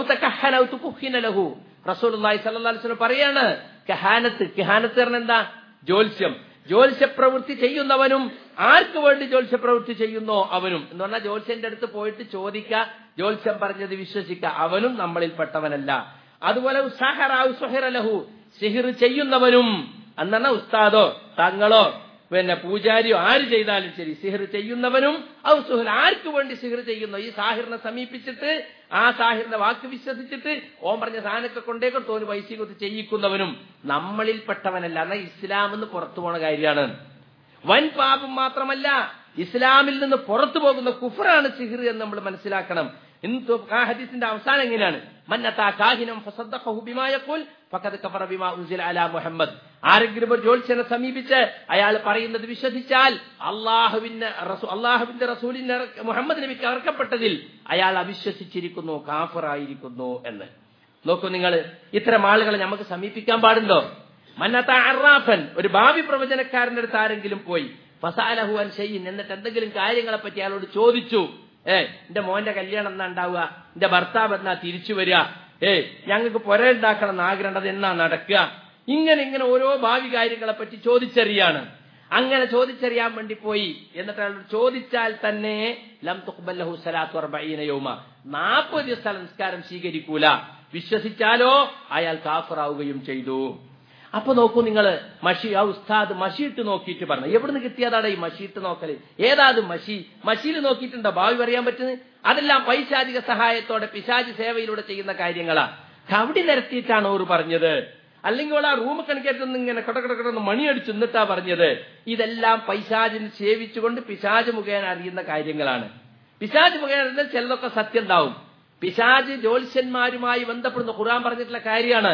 ലഹു റസൂലി സല്ലാസ്ലം പറയാണ് കഹാനത്ത് കഹാനത്ത് പറഞ്ഞ എന്താ ജ്യോത്സ്യം ജ്യോത്സ്യപ്രവൃത്തി ചെയ്യുന്നവനും ആർക്കു വേണ്ടി ജ്യോത്സ്യപ്രവൃത്തി ചെയ്യുന്നോ അവനും എന്ന് പറഞ്ഞാൽ ജ്യോത്സ്യന്റെ അടുത്ത് പോയിട്ട് ചോദിക്ക ജ്യോത്സ്യം പറഞ്ഞത് വിശ്വസിക്ക അവനും നമ്മളിൽപ്പെട്ടവനല്ല അതുപോലെ ലഹു സിഹിർ ചെയ്യുന്നവനും അന്നാ ഉസ്താദോ തങ്ങളോ പിന്നെ പൂജാരിയോ ആര് ചെയ്താലും ശരി സിഹിർ ചെയ്യുന്നവനും ഔസുഹൽ ആർക്ക് വേണ്ടി സിഹിർ ചെയ്യുന്നു ഈ സാഹിറിനെ സമീപിച്ചിട്ട് ആ സാഹിറിന്റെ വാക്ക് വിശ്വസിച്ചിട്ട് ഓം പറഞ്ഞ സാധനമൊക്കെ കൊണ്ടേക്കും തോന്നി പൈസ കൊത്ത് ചെയ്യിക്കുന്നവനും നമ്മളിൽപ്പെട്ടവനല്ല എന്നാൽ ഇസ്ലാം എന്ന് പുറത്തു പോണ കാര്യമാണ് വൻ പാപം മാത്രമല്ല ഇസ്ലാമിൽ നിന്ന് പുറത്തു പോകുന്ന കുഫറാണ് സിഹിർ എന്ന് നമ്മൾ മനസ്സിലാക്കണം ഇന്ന് ആ ഹദീസിന്റെ അവസാനം എങ്ങനെയാണ് മന്നത്താ കാഹിനം ഫസദ്ദഖഹു ബിമാ യഖുൽ ഫഖദ് കഫറ ബിമാ ഉൻസില അലാ മുഹമ്മദ് ആരെങ്കിലും ഒരു ജ്യോത്സ്യനെ സമീപിച്ച് അയാൾ പറയുന്നത് വിശ്വസിച്ചാൽ അള്ളാഹുവിന്റെ അള്ളാഹുവിന്റെ റസൂലിന്റെ മുഹമ്മദ് നബിക്ക് അർക്കപ്പെട്ടതിൽ അയാൾ അവിശ്വസിച്ചിരിക്കുന്നു കാഫറായിരിക്കുന്നു എന്ന് നോക്കൂ നിങ്ങൾ ഇത്തരം ആളുകളെ നമുക്ക് സമീപിക്കാൻ പാടുണ്ടോ മന്നത്ത അറാഫൻ ഒരു ഭാവി പ്രവചനക്കാരന്റെ അടുത്ത് ആരെങ്കിലും പോയി ഫസാലഹുവൻ ഷെയ്യിൻ എന്നിട്ട് എന്തെങ്കിലും കാര്യങ്ങളെ പറ്റി അയാളോട് ചോദിച്ചു ഏ എന്റെ മോന്റെ കല്യാണം എന്നാ ഉണ്ടാവുക എന്റെ ഭർത്താവ് എന്നാ തിരിച്ചു വരിക ഏ ഞങ്ങൾക്ക് പുര ഉണ്ടാക്കണം എന്ന് ആഗ്രഹം അത് എന്നാ നടക്കുക ഇങ്ങനെ ഇങ്ങനെ ഓരോ ഭാവി കാര്യങ്ങളെ പറ്റി ചോദിച്ചറിയാണ് അങ്ങനെ ചോദിച്ചറിയാൻ വേണ്ടി പോയി എന്നിട്ട് അയാൾ ചോദിച്ചാൽ തന്നെ ലം തുഖ്ബല്ലഹു സലാത്തു അർബഈന യൗമ 40 ദിവസത്തെ നമസ്കാരം സ്വീകരിക്കൂല വിശ്വസിച്ചാലോ അയാൾ കാഫറാവുകയും ചെയ്തു അപ്പൊ നോക്കൂ നിങ്ങൾ മഷി ആ ഉസ്താദ് മഷിയിട്ട് നോക്കിയിട്ട് പറഞ്ഞു എവിടുന്ന് കിട്ടിയതാണ് ഈ മഷിയിട്ട് നോക്കല് ഏതാത് മഷി മഷിയിൽ നോക്കിയിട്ടുണ്ടോ ഭാവി പറയാൻ പറ്റുന്നത് അതെല്ലാം പൈശാചിക സഹായത്തോടെ പിശാചി സേവയിലൂടെ ചെയ്യുന്ന കാര്യങ്ങളാ കവടി നിരത്തിയിട്ടാണ് അവർ പറഞ്ഞത് അല്ലെങ്കിൽ ആ റൂം കണക്കേറ്റൊന്ന് ഇങ്ങനെ കടകടകടന്ന് മണിയടിച്ചു എന്നിട്ടാ പറഞ്ഞത് ഇതെല്ലാം പൈശാചിന് സേവിച്ചുകൊണ്ട് പിശാജ് മുഖേന അറിയുന്ന കാര്യങ്ങളാണ് പിശാജ് മുഖേന അറിയുന്നത് ചിലതൊക്കെ സത്യം ഉണ്ടാവും പിശാജ് ജ്യോത്സ്യന്മാരുമായി ബന്ധപ്പെടുന്ന ഖുർആൻ പറഞ്ഞിട്ടുള്ള കാര്യമാണ്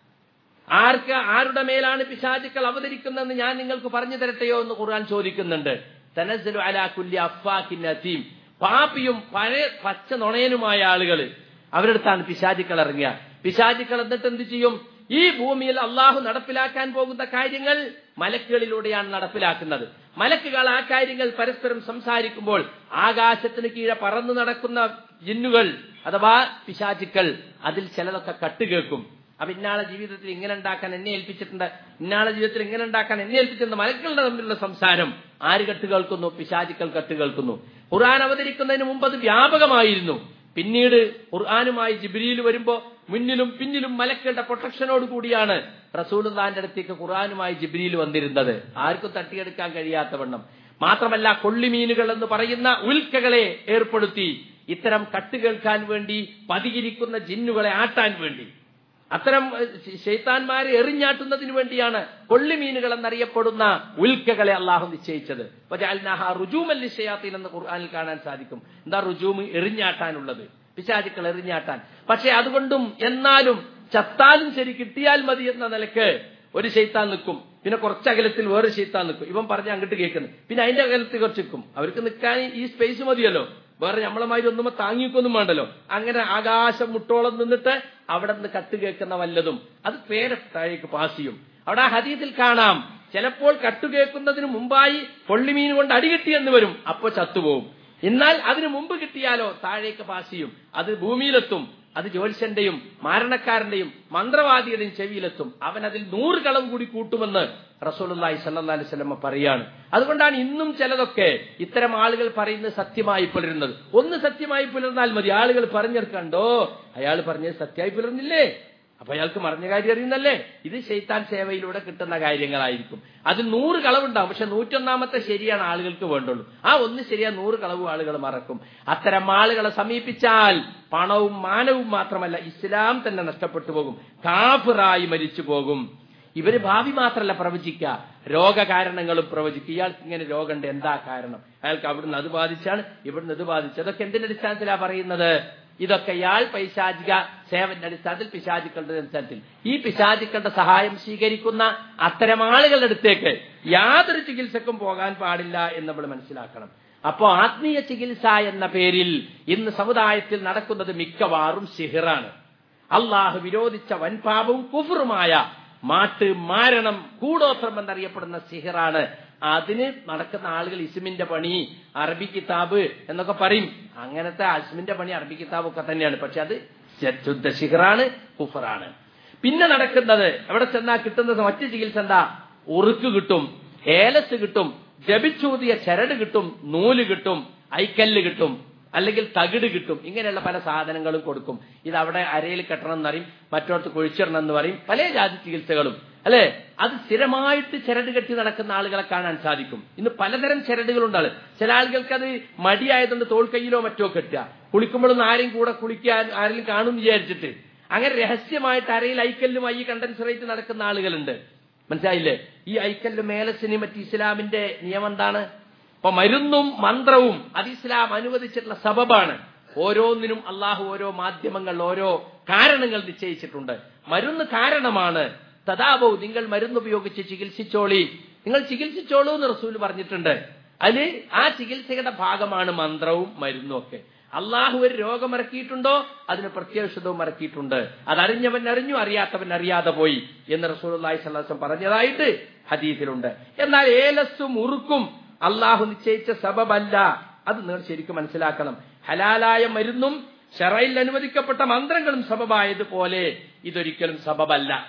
ആർക്ക് ആരുടെ മേലാണ് പിശാചുക്കൾ അവതരിക്കുന്നതെന്ന് ഞാൻ നിങ്ങൾക്ക് പറഞ്ഞു തരട്ടെയോ എന്ന് ഖുർആൻ ചോദിക്കുന്നുണ്ട് തനസ്സലു അലാ കുല്ലി അഫ്വാക്കിൻ അസീം പാപ്പിയും പഴയ പച്ച നുണയനുമായ ആളുകൾ അവരെടുത്താണ് പിശാചുക്കൾ ഇറങ്ങിയ പിശാചുക്കൾ എന്നിട്ട് എന്ത് ചെയ്യും ഈ ഭൂമിയിൽ അള്ളാഹു നടപ്പിലാക്കാൻ പോകുന്ന കാര്യങ്ങൾ മലക്കുകളിലൂടെയാണ് നടപ്പിലാക്കുന്നത് മലക്കുകൾ ആ കാര്യങ്ങൾ പരസ്പരം സംസാരിക്കുമ്പോൾ ആകാശത്തിന് കീഴെ പറന്നു നടക്കുന്ന ജിന്നുകൾ അഥവാ പിശാചുക്കൾ അതിൽ ചിലതൊക്കെ കട്ടുകേൾക്കും അപ്പൊ ഇന്നാളെ ജീവിതത്തിൽ ഇങ്ങനെ ഉണ്ടാക്കാൻ എന്നെ ഏൽപ്പിച്ചിട്ടുണ്ട് ഇന്നാളെ ജീവിതത്തിൽ ഇങ്ങനെ ഉണ്ടാക്കാൻ എന്നെ ഏൽപ്പിച്ചിട്ടുണ്ട് മലക്കളുടെ തമ്മിലുള്ള സംസാരം ആര് കട്ട് കേൾക്കുന്നു പിശാചുക്കൾ കട്ട് കേൾക്കുന്നു ഖുർആൻ അവതരിക്കുന്നതിന് മുമ്പ് അത് വ്യാപകമായിരുന്നു പിന്നീട് ഖുർആാനുമായി ജിബ്രിയിൽ വരുമ്പോ മുന്നിലും പിന്നിലും മലക്കളുടെ പ്രൊട്ടക്ഷനോട് കൂടിയാണ് റസൂലുള്ളാന്റെ അടുത്തേക്ക് ഖുർആാനുമായി ജിബ്രിയിൽ വന്നിരുന്നത് ആർക്കും തട്ടിയെടുക്കാൻ കഴിയാത്ത വണ്ണം മാത്രമല്ല കൊള്ളിമീനുകൾ എന്ന് പറയുന്ന ഉൽക്കകളെ ഏർപ്പെടുത്തി ഇത്തരം കട്ട് കേൾക്കാൻ വേണ്ടി പതിയിരിക്കുന്ന ജിന്നുകളെ ആട്ടാൻ വേണ്ടി അത്തരം ശൈത്താന്മാരെ എറിഞ്ഞാട്ടുന്നതിന് വേണ്ടിയാണ് കൊള്ളിമീനുകൾ എന്നറിയപ്പെടുന്ന ഉൽക്കകളെ അള്ളാഹു നിശ്ചയിച്ചത് റുജൂമല്ലിശയാത്തിൽ എന്ന് ഖുർആാനിൽ കാണാൻ സാധിക്കും എന്താ റുജൂമ് എറിഞ്ഞാട്ടാനുള്ളത് പിശാചുക്കൾ എറിഞ്ഞാട്ടാൻ പക്ഷെ അതുകൊണ്ടും എന്നാലും ചത്താലും ശരി കിട്ടിയാൽ മതി എന്ന നിലക്ക് ഒരു ശൈത്താൻ നിൽക്കും പിന്നെ കുറച്ച് അകലത്തിൽ വേറെ ശൈത്താൻ നിൽക്കും ഇവൻ പറഞ്ഞ് അങ്ങോട്ട് കേൾക്കുന്നു പിന്നെ അതിന്റെ അകലത്തിൽ കുറച്ച് നിൽക്കും അവർക്ക് നിൽക്കാൻ ഈ സ്പേസ് മതിയല്ലോ വേറെ നമ്മളമാതിരി ഒന്നും താങ്ങിക്കൊന്നും വേണ്ടല്ലോ അങ്ങനെ ആകാശം മുട്ടോളം നിന്നിട്ട് അവിടെ നിന്ന് കട്ട് കേൾക്കുന്ന വല്ലതും അത് പേരെ താഴേക്ക് പാസ് ചെയ്യും അവിടെ ആ ഹദീസിൽ കാണാം ചിലപ്പോൾ കട്ടുകേൾക്കുന്നതിന് മുമ്പായി പൊള്ളിമീൻ കൊണ്ട് അടികിട്ടിയെന്ന് വരും അപ്പോൾ ചത്തുപോകും എന്നാൽ അതിനു മുമ്പ് കിട്ടിയാലോ താഴേക്ക് പാസ് ചെയ്യും അത് ഭൂമിയിലെത്തും അത് ജ്യോത്സ്യന്റെയും മാരണക്കാരന്റെയും മന്ത്രവാദിയുടെയും ചെവിയിലെത്തും അവൻ അതിൽ നൂറ് കളം കൂടി കൂട്ടുമെന്ന് റസൂലുള്ളാഹി സല്ലല്ലാഹു അലൈഹി വസല്ലം പറയാണ് അതുകൊണ്ടാണ് ഇന്നും ചിലതൊക്കെ ഇത്തരം ആളുകൾ പറയുന്നത് സത്യമായി പുലരുന്നത് ഒന്ന് സത്യമായി പുലർന്നാൽ മതി ആളുകൾ പറഞ്ഞെടുക്കണ്ടോ അയാൾ പറഞ്ഞത് സത്യമായി പുലർന്നില്ലേ അപ്പൊ അയാൾക്ക് മറിഞ്ഞ കാര്യം അറിയുന്നല്ലേ ഇത് ശൈത്താൻ സേവയിലൂടെ കിട്ടുന്ന കാര്യങ്ങളായിരിക്കും അത് നൂറ് കളവുണ്ടാവും പക്ഷെ നൂറ്റൊന്നാമത്തെ ശരിയാണ് ആളുകൾക്ക് വേണ്ടുള്ളൂ ആ ഒന്ന് ശരിയാ നൂറ് കളവ് ആളുകൾ മറക്കും അത്തരം ആളുകളെ സമീപിച്ചാൽ പണവും മാനവും മാത്രമല്ല ഇസ്ലാം തന്നെ നഷ്ടപ്പെട്ടു പോകും കാഫിറായി മരിച്ചു പോകും ഇവര് ഭാവി മാത്രമല്ല പ്രവചിക്കുക രോഗകാരണങ്ങളും പ്രവചിക്കുക ഇയാൾക്ക് ഇങ്ങനെ രോഗമുണ്ട് എന്താ കാരണം അയാൾക്ക് അവിടുന്ന് അത് ബാധിച്ചാണ് ഇവിടുന്ന് ഇത് ബാധിച്ചു അതൊക്കെ എന്തിന്റെ അടിസ്ഥാനത്തിലാണ് പറയുന്നത് ഇതൊക്കെ ഇയാൾ പൈശാചിക സേവന്റെ അടിസ്ഥാനത്തിൽ പിശാചുക്കളുടെ അടിസ്ഥാനത്തിൽ ഈ പിശാചുക്കളുടെ സഹായം സ്വീകരിക്കുന്ന അത്തരം ആളുകളുടെ അടുത്തേക്ക് യാതൊരു ചികിത്സക്കും പോകാൻ പാടില്ല എന്ന് നമ്മൾ മനസ്സിലാക്കണം അപ്പോ ആത്മീയ ചികിത്സ എന്ന പേരിൽ ഇന്ന് സമുദായത്തിൽ നടക്കുന്നത് മിക്കവാറും സിഹിറാണ് അള്ളാഹു വിരോധിച്ച വൻപാപവും കുഫറുമായ മാട്ട് മാരണം കൂടോത്രം എന്നറിയപ്പെടുന്ന സിഹിറാണ് അതിന് നടക്കുന്ന ആളുകൾ ഇസ്മിന്റെ പണി അറബി കിതാബ് എന്നൊക്കെ പറയും അങ്ങനത്തെ അസ്മിന്റെ പണി അറബി കിതാബ് ഒക്കെ തന്നെയാണ് പക്ഷെ അത് ശുദ്ധ സിഹിറാണ് കുഫറാണ് പിന്നെ നടക്കുന്നത് എവിടെ ചെന്നാൽ കിട്ടുന്നത് മറ്റു ചികിത്സ എന്താ ഉറുക്ക് കിട്ടും ഏലസ് കിട്ടും ജപിച്ചൂതിയ ചരട് കിട്ടും നൂല് കിട്ടും ഐക്കല്ല് കിട്ടും അല്ലെങ്കിൽ തകിട് കിട്ടും ഇങ്ങനെയുള്ള പല സാധനങ്ങളും കൊടുക്കും ഇത് അവിടെ അരയിൽ കെട്ടണം എന്നറിയും മറ്റോടത്ത് കുഴിച്ചിടണം എന്ന് പറയും പല ജാതി ചികിത്സകളും അല്ലെ അത് സ്ഥിരമായിട്ട് ചരട് കെട്ടി നടക്കുന്ന ആളുകളെ കാണാൻ സാധിക്കും ഇന്ന് പലതരം ചരടുകളുണ്ടാണ് ചില ആളുകൾക്ക് അത് മടിയായതുകൊണ്ട് തോൾക്കൈയിലോ മറ്റോ കെട്ടുക കുളിക്കുമ്പോഴൊന്നും ആരെയും കൂടെ കുളിക്കാൻ ആരെങ്കിലും കാണും വിചാരിച്ചിട്ട് അങ്ങനെ രഹസ്യമായിട്ട് അരയിൽ ഐക്കല്ലും ഐ കണ്ടൻസറേറ്റ് നടക്കുന്ന ആളുകളുണ്ട് മനസ്സിലായില്ലേ ഈ ഐക്കല്ലും മേലസിനും മറ്റ് ഇസ്ലാമിന്റെ നിയമം എന്താണ് അപ്പൊ മരുന്നും മന്ത്രവും അത് ഇസ്ലാം അനുവദിച്ചിട്ടുള്ള സബബാണ് ഓരോന്നിനും അള്ളാഹു ഓരോ മാധ്യമങ്ങൾ ഓരോ കാരണങ്ങൾ നിശ്ചയിച്ചിട്ടുണ്ട് മരുന്ന് കാരണമാണ് തഥാപോ നിങ്ങൾ മരുന്ന് ഉപയോഗിച്ച് ചികിത്സിച്ചോളി നിങ്ങൾ ചികിത്സിച്ചോളൂ എന്ന് റസൂൽ പറഞ്ഞിട്ടുണ്ട് അതിന് ആ ചികിത്സയുടെ ഭാഗമാണ് മന്ത്രവും മരുന്നും ഒക്കെ അള്ളാഹു ഒരു രോഗം ഇറക്കിയിട്ടുണ്ടോ അതിന് പ്രത്യക്ഷതവും ഇറക്കിയിട്ടുണ്ട് അതറിഞ്ഞവൻ അറിഞ്ഞു അറിയാത്തവൻ അറിയാതെ പോയി എന്ന് റസൂൽ അള്ളാഹി സ്വലാസം പറഞ്ഞതായിട്ട് ഹദീസിലുണ്ട് എന്നാൽ ഏലസും ഉറുക്കും അള്ളാഹു നിശ്ചയിച്ച സബബല്ല അത് നിങ്ങൾ ശരിക്കും മനസ്സിലാക്കണം ഹലാലായ മരുന്നും ഷറയിൽ അനുവദിക്കപ്പെട്ട മന്ത്രങ്ങളും സബബായതുപോലെ ഇതൊരിക്കലും സബബല്ല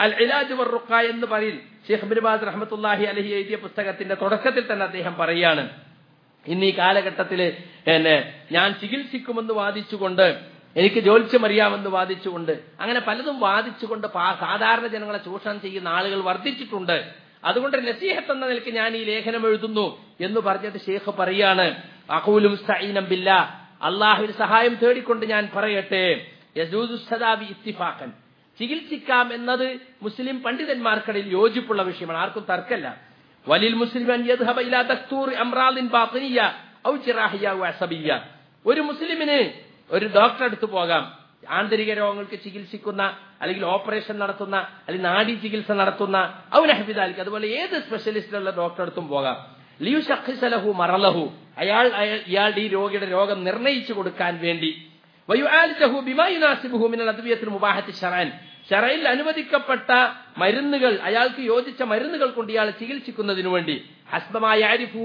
അൽ ഇലാജ് വറുക്ക എന്ന് പറയും ഷെയ്ഖ് ബിൻബാസ് റഹ്മത്തുല്ലാഹി അലഹി എഴുതിയ പുസ്തകത്തിന്റെ തുടക്കത്തിൽ തന്നെ അദ്ദേഹം പറയാണ് ഇന്ന് ഈ കാലഘട്ടത്തിൽ എന്നെ ഞാൻ ചികിത്സിക്കുമെന്ന് വാദിച്ചുകൊണ്ട് എനിക്ക് ജ്യോത്സ്യം അറിയാമെന്ന് വാദിച്ചുകൊണ്ട് അങ്ങനെ പലതും വാദിച്ചുകൊണ്ട് പാ- സാധാരണ ജനങ്ങളെ ചൂഷണം ചെയ്യുന്ന ആളുകൾ വർദ്ധിച്ചിട്ടുണ്ട് അതുകൊണ്ട് നസീഹത്ത് എന്ന നിലയ്ക്ക് ഞാൻ ഈ ലേഖനം എഴുതുന്നു എന്ന് പറഞ്ഞിട്ട് ഷേഖ് പറയാണ് അഹൂലും ബില്ല അള്ളാഹുവിന് സഹായം തേടിക്കൊണ്ട് ഞാൻ പറയട്ടെ യജൂദു സദാബി ഇത്തിഫാഖൻ ചികിത്സിക്കാം എന്നത് മുസ്ലിം പണ്ഡിതന്മാർക്കിടയിൽ യോജിപ്പുള്ള വിഷയമാണ് ആർക്കും തർക്കമല്ല വലിൽ മുസ്ലിമൻ യദ്ഹബ ഇലാ ദസ്തൂർ അംറാദിൻ ബാത്തിനിയ ഔ ജിറാഹിയ ഔ അസബിയ ഒരു മുസ്ലിമിന് ഒരു ഡോക്ടറെ അടുത്ത് പോകാം ആന്തരിക രോഗങ്ങൾക്ക് ചികിത്സിക്കുന്ന അല്ലെങ്കിൽ ഓപ്പറേഷൻ നടത്തുന്ന അല്ലെങ്കിൽ നാഡി ചികിത്സ നടത്തുന്ന ഔനഹബിദാലിക്ക് അതുപോലെ ഏത് സ്പെഷ്യലിസ്റ്റിലുള്ള ഡോക്ടറെ അടുത്തും പോകാം ലിയു ഷഖിസലഹു മറലഹു അയാൾ അയാൾ- ഇയാളുടെ ഈ രോഗിയുടെ രോഗം നിർണയിച്ചു കൊടുക്കാൻ വേണ്ടി വയുആലിജഹു ബിമാ യുനാസിബുഹു മിനൽ അദ്വിയത്തിൽ മുബാഹത്തി ശറഅൻ ശറയിൽ അനുവദിക്കപ്പെട്ട മരുന്നുകൾ അയാൾക്ക് യോജിച്ച മരുന്നുകൾ കൊണ്ട് ഇയാളെ ചികിത്സിക്കുന്നതിനു വേണ്ടി ഹസ്ബമായ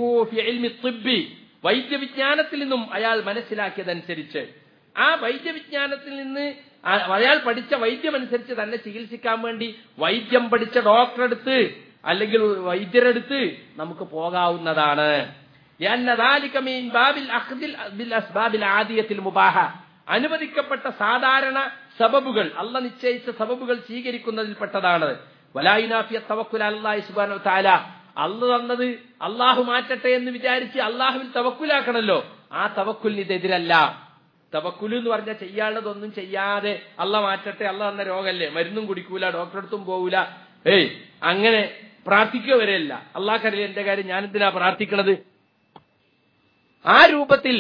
വൈദ്യവിജ്ഞാനത്തിൽ നിന്നും അയാൾ മനസ്സിലാക്കിയതനുസരിച്ച് ആ വൈദ്യവിജ്ഞാനത്തിൽ നിന്ന് ആ- അയാൾ പഠിച്ച വൈദ്യമനുസരിച്ച് തന്നെ ചികിത്സിക്കാൻ വേണ്ടി വൈദ്യം പഠിച്ച ഡോക്ടറെടുത്ത് അല്ലെങ്കിൽ വൈദ്യരെടുത്ത് നമുക്ക് പോകാവുന്നതാണ് لأن ذلك من باب الأخذ بالأسباب العادية المباحة അനുവദിക്കപ്പെട്ട സാധാരണ സബബുകൾ അല്ല നിശ്ചയിച്ച സബബുകൾ സ്വീകരിക്കുന്നതിൽപ്പെട്ടതാണ് വലായുനാഫിയ തവക്കുൽ അല്ലാഹി സുബ്ഹാനഹു തആല അല്ല തന്നത് അള്ളാഹു മാറ്റട്ടെ എന്ന് വിചാരിച്ച് അള്ളാഹുവിൽ തവക്കുലാക്കണല്ലോ ആ തവക്കുലിന് ഇതെതിരല്ല തവക്കുൽ എന്ന് പറഞ്ഞാൽ ചെയ്യാനുള്ളതൊന്നും ചെയ്യാതെ അല്ല മാറ്റട്ടെ അല്ല തന്ന രോഗല്ലേ മരുന്നും കുടിക്കൂല ഡോക്ടറെ അടുത്തും പോകൂല ഏയ് അങ്ങനെ പ്രാർത്ഥിക്കുക വരെയല്ല അള്ളാഹ്ക്കറിയില്ല എന്റെ കാര്യം ഞാൻ എന്തിനാ പ്രാർത്ഥിക്കണത് ആ രൂപത്തിൽ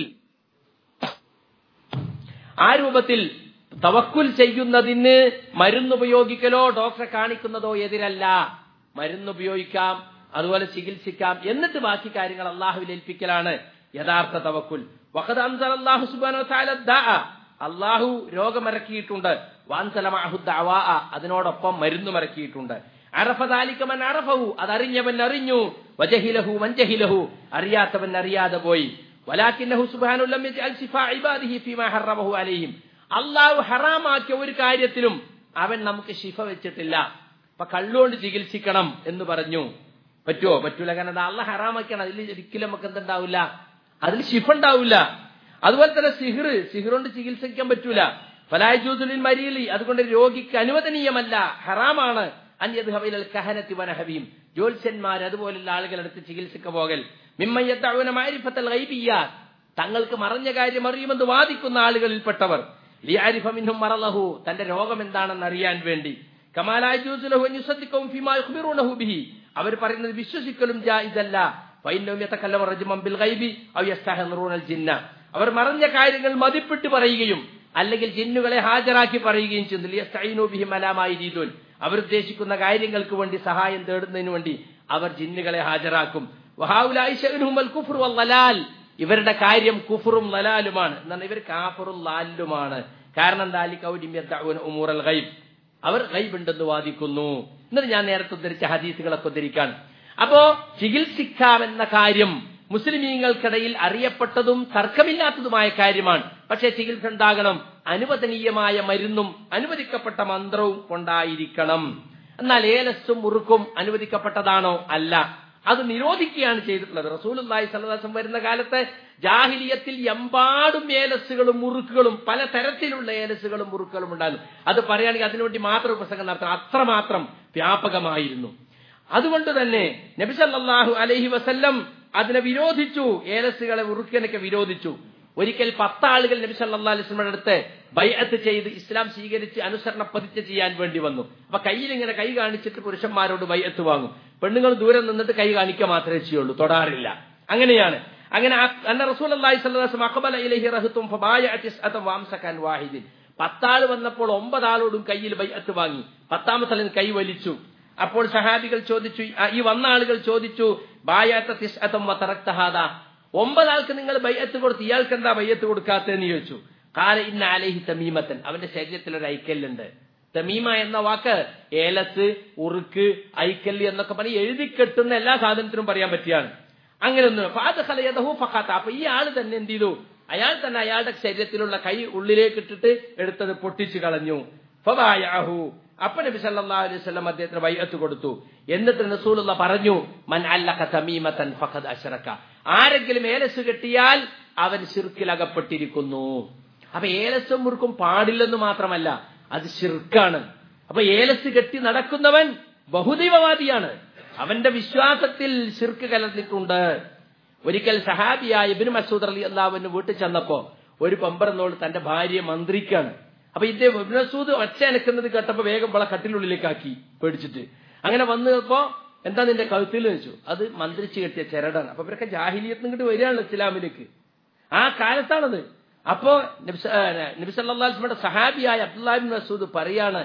ആ രൂപത്തിൽ തവക്കുൽ ചെയ്യുന്നതിന് മരുന്നുപയോഗിക്കലോ ഡോക്ടറെ കാണിക്കുന്നതോ എതിരല്ല മരുന്നുപയോഗിക്കാം അതുപോലെ ചികിത്സിക്കാം എന്നിട്ട് ബാക്കി കാര്യങ്ങൾ അള്ളാഹുവിൽ ഏൽപ്പിക്കലാണ് യഥാർത്ഥ തവക്കുൽ വഖദ് അൻസല അല്ലാഹു സുബ്ഹാനഹു വതആല ദാഅ അള്ളാഹു രോഗമിറക്കിയിട്ടുണ്ട് വാൻസല മഅഹു ദഅവാ അതിനോടൊപ്പം മരുന്നുമിറക്കിയിട്ടുണ്ട് അറഫ ദാലിക മൻ അറഫഹു അതറിഞ്ഞവൻ അറിഞ്ഞു വജഹിലഹു മൻ ജഹിലഹു അറിയാത്തവൻ അറിയാതെ പോയി വലാക്കിന്നഹു സുബ്ഹാനഹു ലം യജ്അൽ ശിഫാ ഇബാദിഹി ഫീമാ ഹറമഹു അലൈഹിം അള്ളാഹു ഹറാമാക്കിയ ഒരു കാര്യത്തിലും അവൻ നമുക്ക് ശിഫ വെച്ചിട്ടില്ല അപ്പൊ കള്ളുകൊണ്ട് ചികിത്സിക്കണം എന്ന് പറഞ്ഞു പറ്റുമോ പറ്റൂല കാരണം അത് അള്ള ഹറാമാക്കിയാണ് അതിൽ ഒരിക്കലും നമുക്ക് എന്തുണ്ടാവില്ല അതിൽ ശിഫ ഉണ്ടാവില്ല അതുപോലെ തന്നെ സിഹിർ സിഹിർ കൊണ്ട് ചികിത്സിക്കാൻ പറ്റൂല ഫലാജൂസുലിൻ മരീലി അതുകൊണ്ട് രോഗിക്ക് അനുവദനീയമല്ല ഹറാമാണ് അന്യദ്ഹബിലൽ കഹനത്തി വനഹബീം ജ്യോത്സ്യന്മാർ അതുപോലുള്ള ആളുകളെടുത്ത് ചികിത്സിക്ക പോകൽ മിമ്മയ്യത്തവന മാരിഫത്തൽ ഗൈബിയ്യാത്ത് തങ്ങൾക്ക് മറഞ്ഞ കാര്യം അറിയുമെന്ന് വാദിക്കുന്ന ആളുകളിൽപ്പെട്ടവർ ലിയാരിഫ മിൻഹും മറലഹു തന്റെ രോഗം എന്താണെന്ന് അറിയാൻ വേണ്ടി കമാലാജൂസുലഹു അൻയുസദ്ദിഖും ഫീമാ യുഖ്ബിറൂനഹു ബിഹി അവർ പറയുന്നത് വിശ്വസിക്കലും ജായിസല്ല ഫൈന്നഹും യതകല്ലമു റജുമൻ ബിൽ ഗൈബി ഔ യസ്തഹ്റൂനൽ ജിന്ന അവർ മറഞ്ഞ കാര്യങ്ങൾ മതിപ്പിട്ട് പറയുകയും അല്ലെങ്കിൽ ജിന്നുകളെ ഹാജരാക്കി പറയുകയും ചെയ്യുന്നു ലിയസ്തഈനു ബിഹിം അലാമായി രീതുൻ അവർ ഉദ്ദേശിക്കുന്ന കാര്യങ്ങൾക്ക് വേണ്ടി സഹായം തേടുന്നതിന് വേണ്ടി അവർ ജിന്നുകളെ ഹാജരാക്കും വഹാഉലായി ശഅ്നുഹുൽ കുഫ്റു വൽ ലലാൽ ഇവരുടെ കാര്യം കുഫറും ലലാലുമാണ് എന്നാൽ ഇവർ കാഫറും ലാലുമാണ് കാരണം ദാലിക ഔലിം യദ്ദഊന ഉമൂറൽ ഗൈബ് അവർ ഗൈബുണ്ടെന്ന് വാദിക്കുന്നു എന്നിട്ട് ഞാൻ നേരത്തെ ഉദ്ധരിച്ച ഹദീസുകളൊക്കെ ഉദ്ധരിക്കാൻ അപ്പോ ചികിത്സിക്കാമെന്ന കാര്യം മുസ്ലിമീങ്ങൾക്കിടയിൽ അറിയപ്പെട്ടതും തർക്കമില്ലാത്തതുമായ കാര്യമാണ് പക്ഷേ ചികിത്സ ഉണ്ടാകണം അനുവദനീയമായ മരുന്നും അനുവദിക്കപ്പെട്ട മന്ത്രവും കൊണ്ടായിരിക്കണം എന്നാൽ ഏലസും മുറുക്കും അനുവദിക്കപ്പെട്ടതാണോ അല്ല അത് നിരോധിക്കുകയാണ് ചെയ്തിട്ടുള്ളത് റസൂലുള്ളാഹി സല്ലല്ലാഹു വരുന്ന കാലത്ത് ജാഹിലിയത്തിൽ എമ്പാടും ഏലസുകളും മുറുക്കുകളും പല തരത്തിലുള്ള ഏലസുകളും മുറുക്കുകളും ഉണ്ടായിരുന്നു അത് പറയുകയാണെങ്കിൽ അതിനുവേണ്ടി മാത്രം പ്രസംഗം നടത്തണം അത്രമാത്രം വ്യാപകമായിരുന്നു അതുകൊണ്ട് തന്നെ നബി സല്ലല്ലാഹു അലൈഹി വസല്ലം അതിനെ വിരോധിച്ചു ഏലസുകളെ ഉറുക്കനൊക്കെ വിരോധിച്ചു ഒരിക്കൽ പത്താളുകൾ നബി സല്ലല്ലാഹു അലൈഹി വസല്ലമയുടെ അടുത്ത് ബൈഅത്ത് ചെയ്ത് ഇസ്ലാം സ്വീകരിച്ച് അനുസരണ പതിച്ച് ചെയ്യാൻ വേണ്ടി വന്നു അപ്പൊ കയ്യിൽ ഇങ്ങനെ കൈ കാണിച്ചിട്ട് പുരുഷന്മാരോട് ബൈഅത്ത് വാങ്ങും പെണ്ണുങ്ങൾ ദൂരെ നിന്നിട്ട് കൈ കാണിക്കുക മാത്രമേ ചെയ്യുള്ളൂ തൊടാറില്ല അങ്ങനെയാണ് അങ്ങനെ ആ- അന്ന റസൂൽ അള്ളാഹി സ്വല്ലം അഖബല ഇലൈഹി റഹത്തും ഫബായഅ വാംസക്കാൻ വാഹിദിൻ പത്താള് വന്നപ്പോൾ ഒമ്പതാളോടും കയ്യിൽ ബൈഅത്ത് വാങ്ങി പത്താമത്തെ കൈ വലിച്ചു അപ്പോൾ സഹാബികൾ ചോദിച്ചു ആ, ഈ വന്ന ആളുകൾ ചോദിച്ചു ബായാത്ത തിസ്അതം വതറക്തഹാദ ഒമ്പതാൾക്ക് നിങ്ങൾ ബയ്യത്ത് കൊടുത്ത് ഇയാൾക്ക് എന്താ ബയ്യത്ത് കൊടുക്കാത്തതെന്ന് ചോദിച്ചു കാല ഇന്ന അലൈഹി തമീമത്തൻ അവന്റെ ശരീരത്തിൽ ഒരു ഐക്കല്ലുണ്ട് തമീമ എന്ന വാക്ക് ഏലസ് ഉറുക്ക് ഐക്കല്ല് എന്നൊക്കെ പറഞ്ഞ് എഴുതി കെട്ടുന്ന എല്ലാ സാധനത്തിനും പറയാൻ പറ്റിയാണ് അങ്ങനെ ഒന്നും ഫാദഹലയതഹു ഫഖാത്ത അപ്പൊ ഈ ആള് തന്നെ എന്ത് ചെയ്തു അയാൾ തന്നെ അയാളുടെ ശരീരത്തിലുള്ള കൈ ഉള്ളിലേക്ക് ഇട്ടിട്ട് എടുത്തത് പൊട്ടിച്ചു കളഞ്ഞു ഫബായഅഹു അപ്പൊ നബി സല്ലല്ലാഹു അലൈഹി വസല്ലം അദ്ദേഹത്തിന് ബൈഅത്ത് കൊടുത്തു എന്നിട്ട് റസൂലുള്ള പറഞ്ഞു മൻ അല്ലക തമീമതൻ ഫഖദ് അശ്റക ആരെങ്കിലും ഏലസ് കെട്ടിയാൽ അവൻ ശിർക്കിൽ അകപ്പെട്ടിരിക്കുന്നു അപ്പൊ ഏലസും മുറുക്കും പാടില്ലെന്ന് മാത്രമല്ല അത് ശിർക്കാണ് അപ്പൊ ഏലസ് കെട്ടി നടക്കുന്നവൻ ബഹുദൈവവാദിയാണ് അവന്റെ വിശ്വാസത്തിൽ ശിർക്ക് കലർന്നിട്ടുണ്ട് ഒരിക്കൽ സഹാബിയായ ഇബിന് മസൂദ് അലി അള്ളാഹുവിന് വീട്ടിൽ ചെന്നപ്പോ ഒരു പമ്പറന്നോട് തന്റെ ഭാര്യയെ മന്ത്രിക്കാണ് അപ്പൊ ഇദ്ദേഹം ഇബ്നു മസൂദ് ഒച്ച അനക്കുന്നത് കേട്ടപ്പോ വേഗം വള കട്ടിലുള്ളിലേക്കാക്കി പേടിച്ചിട്ട് അങ്ങനെ വന്നപ്പോ എന്താ നിന്റെ കഴുത്തിൽ വെച്ചു അത് മന്ത്രിച്ച് കെട്ടിയ ചെരടാണ് അപ്പൊ ഇവരൊക്കെ ജാഹിലിയത്ത് ഇങ്ങോട്ട് വരികയാണല്ലോ ഇസ്ലാമിലേക്ക് ആ കാലത്താണത് അപ്പോ നബിസല്ലാസ്മയുടെ സഹാബിയായ അബ്ദുല്ലാബിൻ മസൂദ് പറയാണ്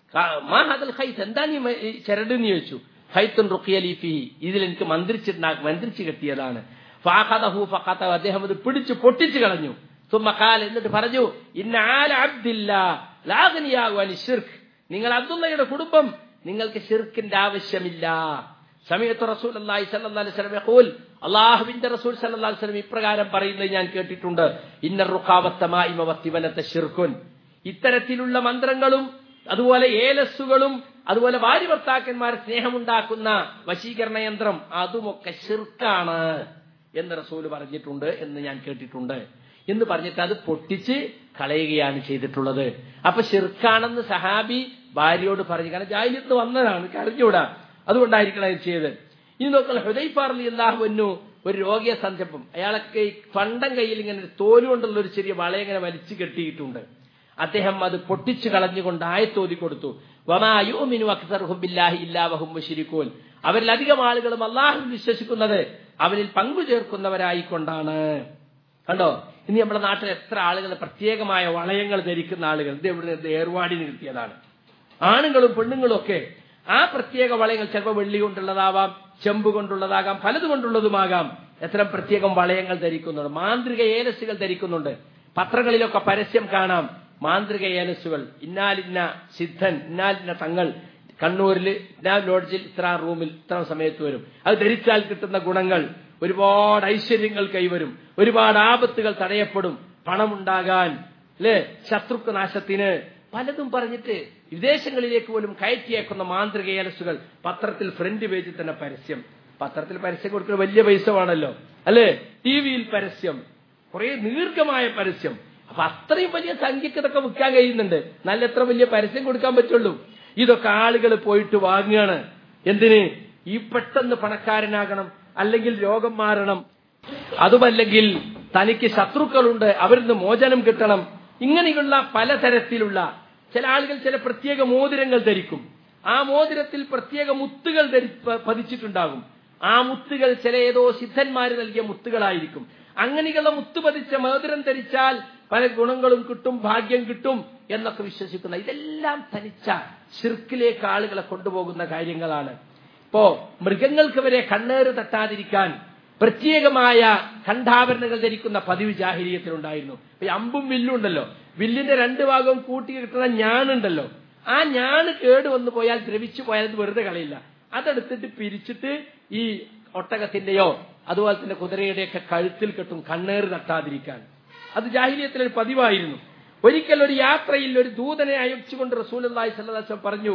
മാ ഹദൽ ഖൈത്ത് എന്താ നീ ഈ ചെരട് എന്ന് ചോദിച്ചു ഖൈത്തുൻ റുഖിയലി ഫിഹി ഇതിൽ എനിക്ക് മന്ത്രിച്ചിട്ടുണ്ടാ മന്ത്രിച്ച് കെട്ടിയതാണ് ഫാഖദഹു ഫഖത അദ്ദേഹം അത് പിടിച്ചു പൊട്ടിച്ചു കളഞ്ഞു തുമ്മക്കാൽ എന്നിട്ട് പറഞ്ഞു ഇന്ന ആല അബ്ദില്ല ലാഗനിയാകു അനി ഷിർക്ക് നിങ്ങൾ അബ്ദുള്ളയുടെ കുടുംബം നിങ്ങൾക്ക് ഷിർക്കിന്റെ ആവശ്യമില്ല സമയത്ത് റസൂൽ അള്ളാഹി സല്ലല്ലാഹു അലൈഹി വസല്ലം യഖൂൽ അള്ളാഹുവിന്റെ റസൂൽ സല്ലല്ലാഹു അലൈഹി വസല്ലം ഇപ്രകാരം പറയുന്നത് ഞാൻ കേട്ടിട്ടുണ്ട് ഇന്ന റുഖാവത്തമായിമ വത്തിവനത്തെ ഷിർക്കുൻ ഇത്തരത്തിലുള്ള മന്ത്രങ്ങളും അതുപോലെ ഏലസ്സുകളും അതുപോലെ ഭാര്യ ഭർത്താക്കന്മാർ സ്നേഹമുണ്ടാക്കുന്ന വശീകരണ യന്ത്രം അതുമൊക്കെ ഷിർക്കാണ് എന്ന് റസൂല് പറഞ്ഞിട്ടുണ്ട് എന്ന് ഞാൻ കേട്ടിട്ടുണ്ട് എന്ന് പറഞ്ഞിട്ട് അത് പൊട്ടിച്ച് കളയുകയാണ് ചെയ്തിട്ടുള്ളത് അപ്പൊ ഷിർക്കാണെന്ന് സഹാബി ഭാര്യയോട് പറഞ്ഞു കാരണം ജാഹിലിയത്ത് വന്നതാണ് കറിഞ്ഞൂടാ അതുകൊണ്ടായിരിക്കണം അത് ചെയ്തത് ഇനി നോക്കണം ഹൃദയപ്പാറലി അള്ളാഹുവിനു ഒരു രോഗിയെ സന്ധ്യപ്പം അയാളൊക്കെ ഈ പണ്ടം കയ്യിൽ ഇങ്ങനെ തോലുകൊണ്ടുള്ള ഒരു ചെറിയ വള ഇങ്ങനെ വലിച്ചു കെട്ടിയിട്ടുണ്ട് അദ്ദേഹം അത് പൊട്ടിച്ചു കളഞ്ഞുകൊണ്ട് ആയത്തോതി കൊടുത്തു വമായുമിനു അക്സർഹുബില്ലാഹി ഇല്ലാവഹും മുഷിരിക്കൂൻ അവരിൽ അധികം ആളുകളും അള്ളാഹു വിശ്വസിക്കുന്നത് അവനിൽ പങ്കു ചേർക്കുന്നവരായിക്കൊണ്ടാണ് കണ്ടോ ഇനി നമ്മുടെ നാട്ടിൽ എത്ര ആളുകൾ പ്രത്യേകമായ വളയങ്ങൾ ധരിക്കുന്ന ആളുകൾ ഇത് ഇവിടെ ഏർവാടി നിർത്തിയതാണ് ആണുങ്ങളും പെണ്ണുങ്ങളും ഒക്കെ ആ പ്രത്യേക വളയങ്ങൾ ചിലപ്പോൾ വെള്ളി കൊണ്ടുള്ളതാവാം ചെമ്പ് കൊണ്ടുള്ളതാകാം പലതുകൊണ്ടുള്ളതുമാകാം എത്ര പ്രത്യേകം വളയങ്ങൾ ധരിക്കുന്നുണ്ട് മാന്ത്രിക ഏലസുകൾ ധരിക്കുന്നുണ്ട് പത്രങ്ങളിലൊക്കെ പരസ്യം കാണാം മാന്ത്രിക ഏലസുകൾ ഇന്നാലിന്ന സിദ്ധൻ ഇന്നാലിന്ന തങ്ങൾ കണ്ണൂരിൽ ഇന്നാ ലോഡ്ജിൽ ഇത്ര റൂമിൽ ഇത്ര സമയത്ത് വരും അത് ധരിച്ചാൽ കിട്ടുന്ന ഗുണങ്ങൾ ഒരുപാട് ഐശ്വര്യങ്ങൾ കൈവരും ഒരുപാട് ആപത്തുകൾ തടയപ്പെടും പണമുണ്ടാകാൻ അല്ലേ ശത്രുക്ക നാശത്തിന് പലതും പറഞ്ഞിട്ട് വിദേശങ്ങളിലേക്ക് പോലും കയറ്റിയേക്കുന്ന മാന്ത്രിക ഏലസുകൾ പത്രത്തിൽ ഫ്രണ്ട് പേജിൽ തന്നെ പരസ്യം പത്രത്തിൽ പരസ്യം കൊടുക്കുന്ന വലിയ പൈസ വേണമല്ലോ അല്ലേ ടി വിയിൽ പരസ്യം കുറെ ദീർഘമായ പരസ്യം അപ്പൊ അത്രയും വലിയ സംഖ്യക്ക് ഇതൊക്കെ വിൽക്കാൻ കഴിയുന്നുണ്ട് നല്ല എത്ര വലിയ പരസ്യം കൊടുക്കാൻ പറ്റുള്ളൂ ഇതൊക്കെ ആളുകൾ പോയിട്ട് വാങ്ങുകയാണ് എന്തിന് ഈ പെട്ടെന്ന് പണക്കാരനാകണം അല്ലെങ്കിൽ രോഗം മാറണം അതുമല്ലെങ്കിൽ തനിക്ക് ശത്രുക്കളുണ്ട് അവരിൽ നിന്ന് മോചനം കിട്ടണം ഇങ്ങനെയുള്ള പലതരത്തിലുള്ള ചില ആളുകൾ ചില പ്രത്യേക മോതിരങ്ങൾ ധരിക്കും ആ മോതിരത്തിൽ പ്രത്യേക മുത്തുകൾ പതിച്ചിട്ടുണ്ടാകും ആ മുത്തുകൾ ചില ഏതോ സിദ്ധന്മാര് നൽകിയ മുത്തുകളായിരിക്കും അങ്ങനെയുള്ള മുത്ത് പതിച്ച മോതിരം ധരിച്ചാൽ പല ഗുണങ്ങളും കിട്ടും ഭാഗ്യം കിട്ടും എന്നൊക്കെ വിശ്വസിക്കുന്ന ഇതെല്ലാം തനിച്ച ശിർക്കിലേക്ക് ആളുകളെ കൊണ്ടുപോകുന്ന കാര്യങ്ങളാണ് ഇപ്പോ മൃഗങ്ങൾക്ക് വരെ കണ്ണേറ് തട്ടാതിരിക്കാൻ പ്രത്യേകമായ കണ്ഠാഭരണങ്ങൾ ധരിക്കുന്ന പതിവ് ജാഹിരീയത്തിലുണ്ടായിരുന്നു ഈ അമ്പും വില്ലും ഉണ്ടല്ലോ വില്ലിന്റെ രണ്ട് ഭാഗവും കൂട്ടി കിട്ടുന്ന ഞാണുണ്ടല്ലോ ആ ഞാണ് കേട് വന്നു പോയാൽ ദ്രവിച്ചു പോയാൽ അത് വെറുതെ കളയില്ല അതെടുത്തിട്ട് പിരിച്ചിട്ട് ഈ ഒട്ടകത്തിന്റെയോ അതുപോലെ തന്നെ കുതിരയുടെയൊക്കെ കഴുത്തിൽ കെട്ടും കണ്ണേറ് തട്ടാതിരിക്കാൻ അത് ജാഹിലിയത്തിലൊരു പതിവായിരുന്നു ഒരിക്കൽ ഒരു യാത്രയിൽ ഒരു ദൂതനെ അയച്ചുകൊണ്ട് റസൂലി സല്ലാസ്ലം പറഞ്ഞു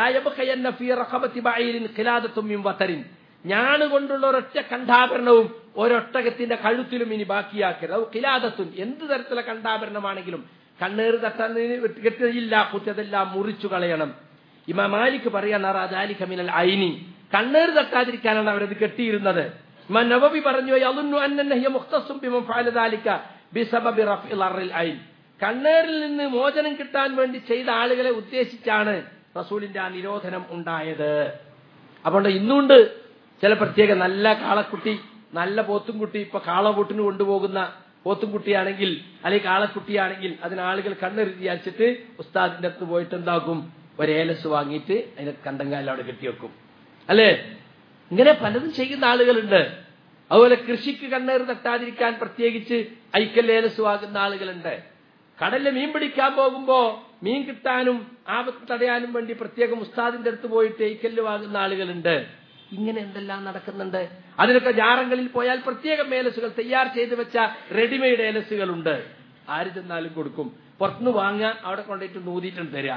ലായബക്കയൻ ഞാണ് കൊണ്ടുള്ള ഒരൊറ്റ കണ്ഠാഭരണവും ഒരൊട്ടകത്തിന്റെ കഴുത്തിലും ഇനി ബാക്കിയാക്കരുത് അത് കിലാദത്തുൻ എന്ത് തരത്തിലുള്ള കണ്ഠാഭരണമാണെങ്കിലും കണ്ണേറ് തട്ടാൻ കെട്ടില്ല കുറ്റതെല്ലാം മുറിച്ചു കളയണം ഇമാ മാലിക് പറയാൻ മിനൽ ഐനി കണ്ണേറ് തട്ടാതിരിക്കാനാണ് അവരത് കെട്ടിയിരുന്നത് ഇമാ നവബി പറഞ്ഞു അതൊന്നു അന്നഹിയ മുഖ്തസും ബിമം ഫാലദാലിക്ക ബിസബബി റഫ്ഇൽ അർറിൽ ഐൻ കണ്ണേറിൽ നിന്ന് മോചനം കിട്ടാൻ വേണ്ടി ചെയ്ത ആളുകളെ ഉദ്ദേശിച്ചാണ് റസൂലിന്റെ ആ നിരോധനം ഉണ്ടായത് അതുകൊണ്ട് ഇന്നുണ്ട് ചില പ്രത്യേക നല്ല കാളക്കുട്ടി നല്ല പോത്തുംകുട്ടി ഇപ്പൊ കാളപൂട്ടിന് കൊണ്ടുപോകുന്ന പോത്തുംകുട്ടിയാണെങ്കിൽ അല്ലെങ്കിൽ കാളക്കുട്ടിയാണെങ്കിൽ അതിന് ആളുകൾ കണ്ണെറി വിചാരിച്ചിട്ട് ഉസ്താദിന്റെ അടുത്ത് പോയിട്ട് എന്താക്കും ഒരു ഏലസ് വാങ്ങിയിട്ട് അതിനെ കണ്ടങ്കാലിൽ അവിടെ കെട്ടിവെക്കും അല്ലേ ഇങ്ങനെ പലതും ചെയ്യുന്ന ആളുകളുണ്ട് അതുപോലെ കൃഷിക്ക് കണ്ണേറ് തട്ടാതിരിക്കാൻ പ്രത്യേകിച്ച് ഐക്കൽ ഏലസ് വാങ്ങുന്ന ആളുകളുണ്ട് കടലിൽ മീൻ പിടിക്കാൻ പോകുമ്പോ മീൻ കിട്ടാനും ആപത്ത് തടയാനും വേണ്ടി പ്രത്യേകം ഉസ്താദിന്റെ അടുത്ത് പോയിട്ട് ഐക്കല്ല് വാങ്ങുന്ന ആളുകളുണ്ട് ഇങ്ങനെ എന്തെല്ലാം നടക്കുന്നുണ്ട് അതിനൊക്കെ ജാറങ്ങളിൽ പോയാൽ പ്രത്യേകം ഏലസുകൾ തയ്യാർ ചെയ്ത് വെച്ച റെഡിമെയ്ഡ് ഏലസുകളുണ്ട് ആര് ചെന്നാലും കൊടുക്കും പുറത്തുനിന്ന് വാങ്ങുക അവിടെ കൊണ്ടുപോയിട്ട് നൂതിയിട്ടുണ്ട് തരിക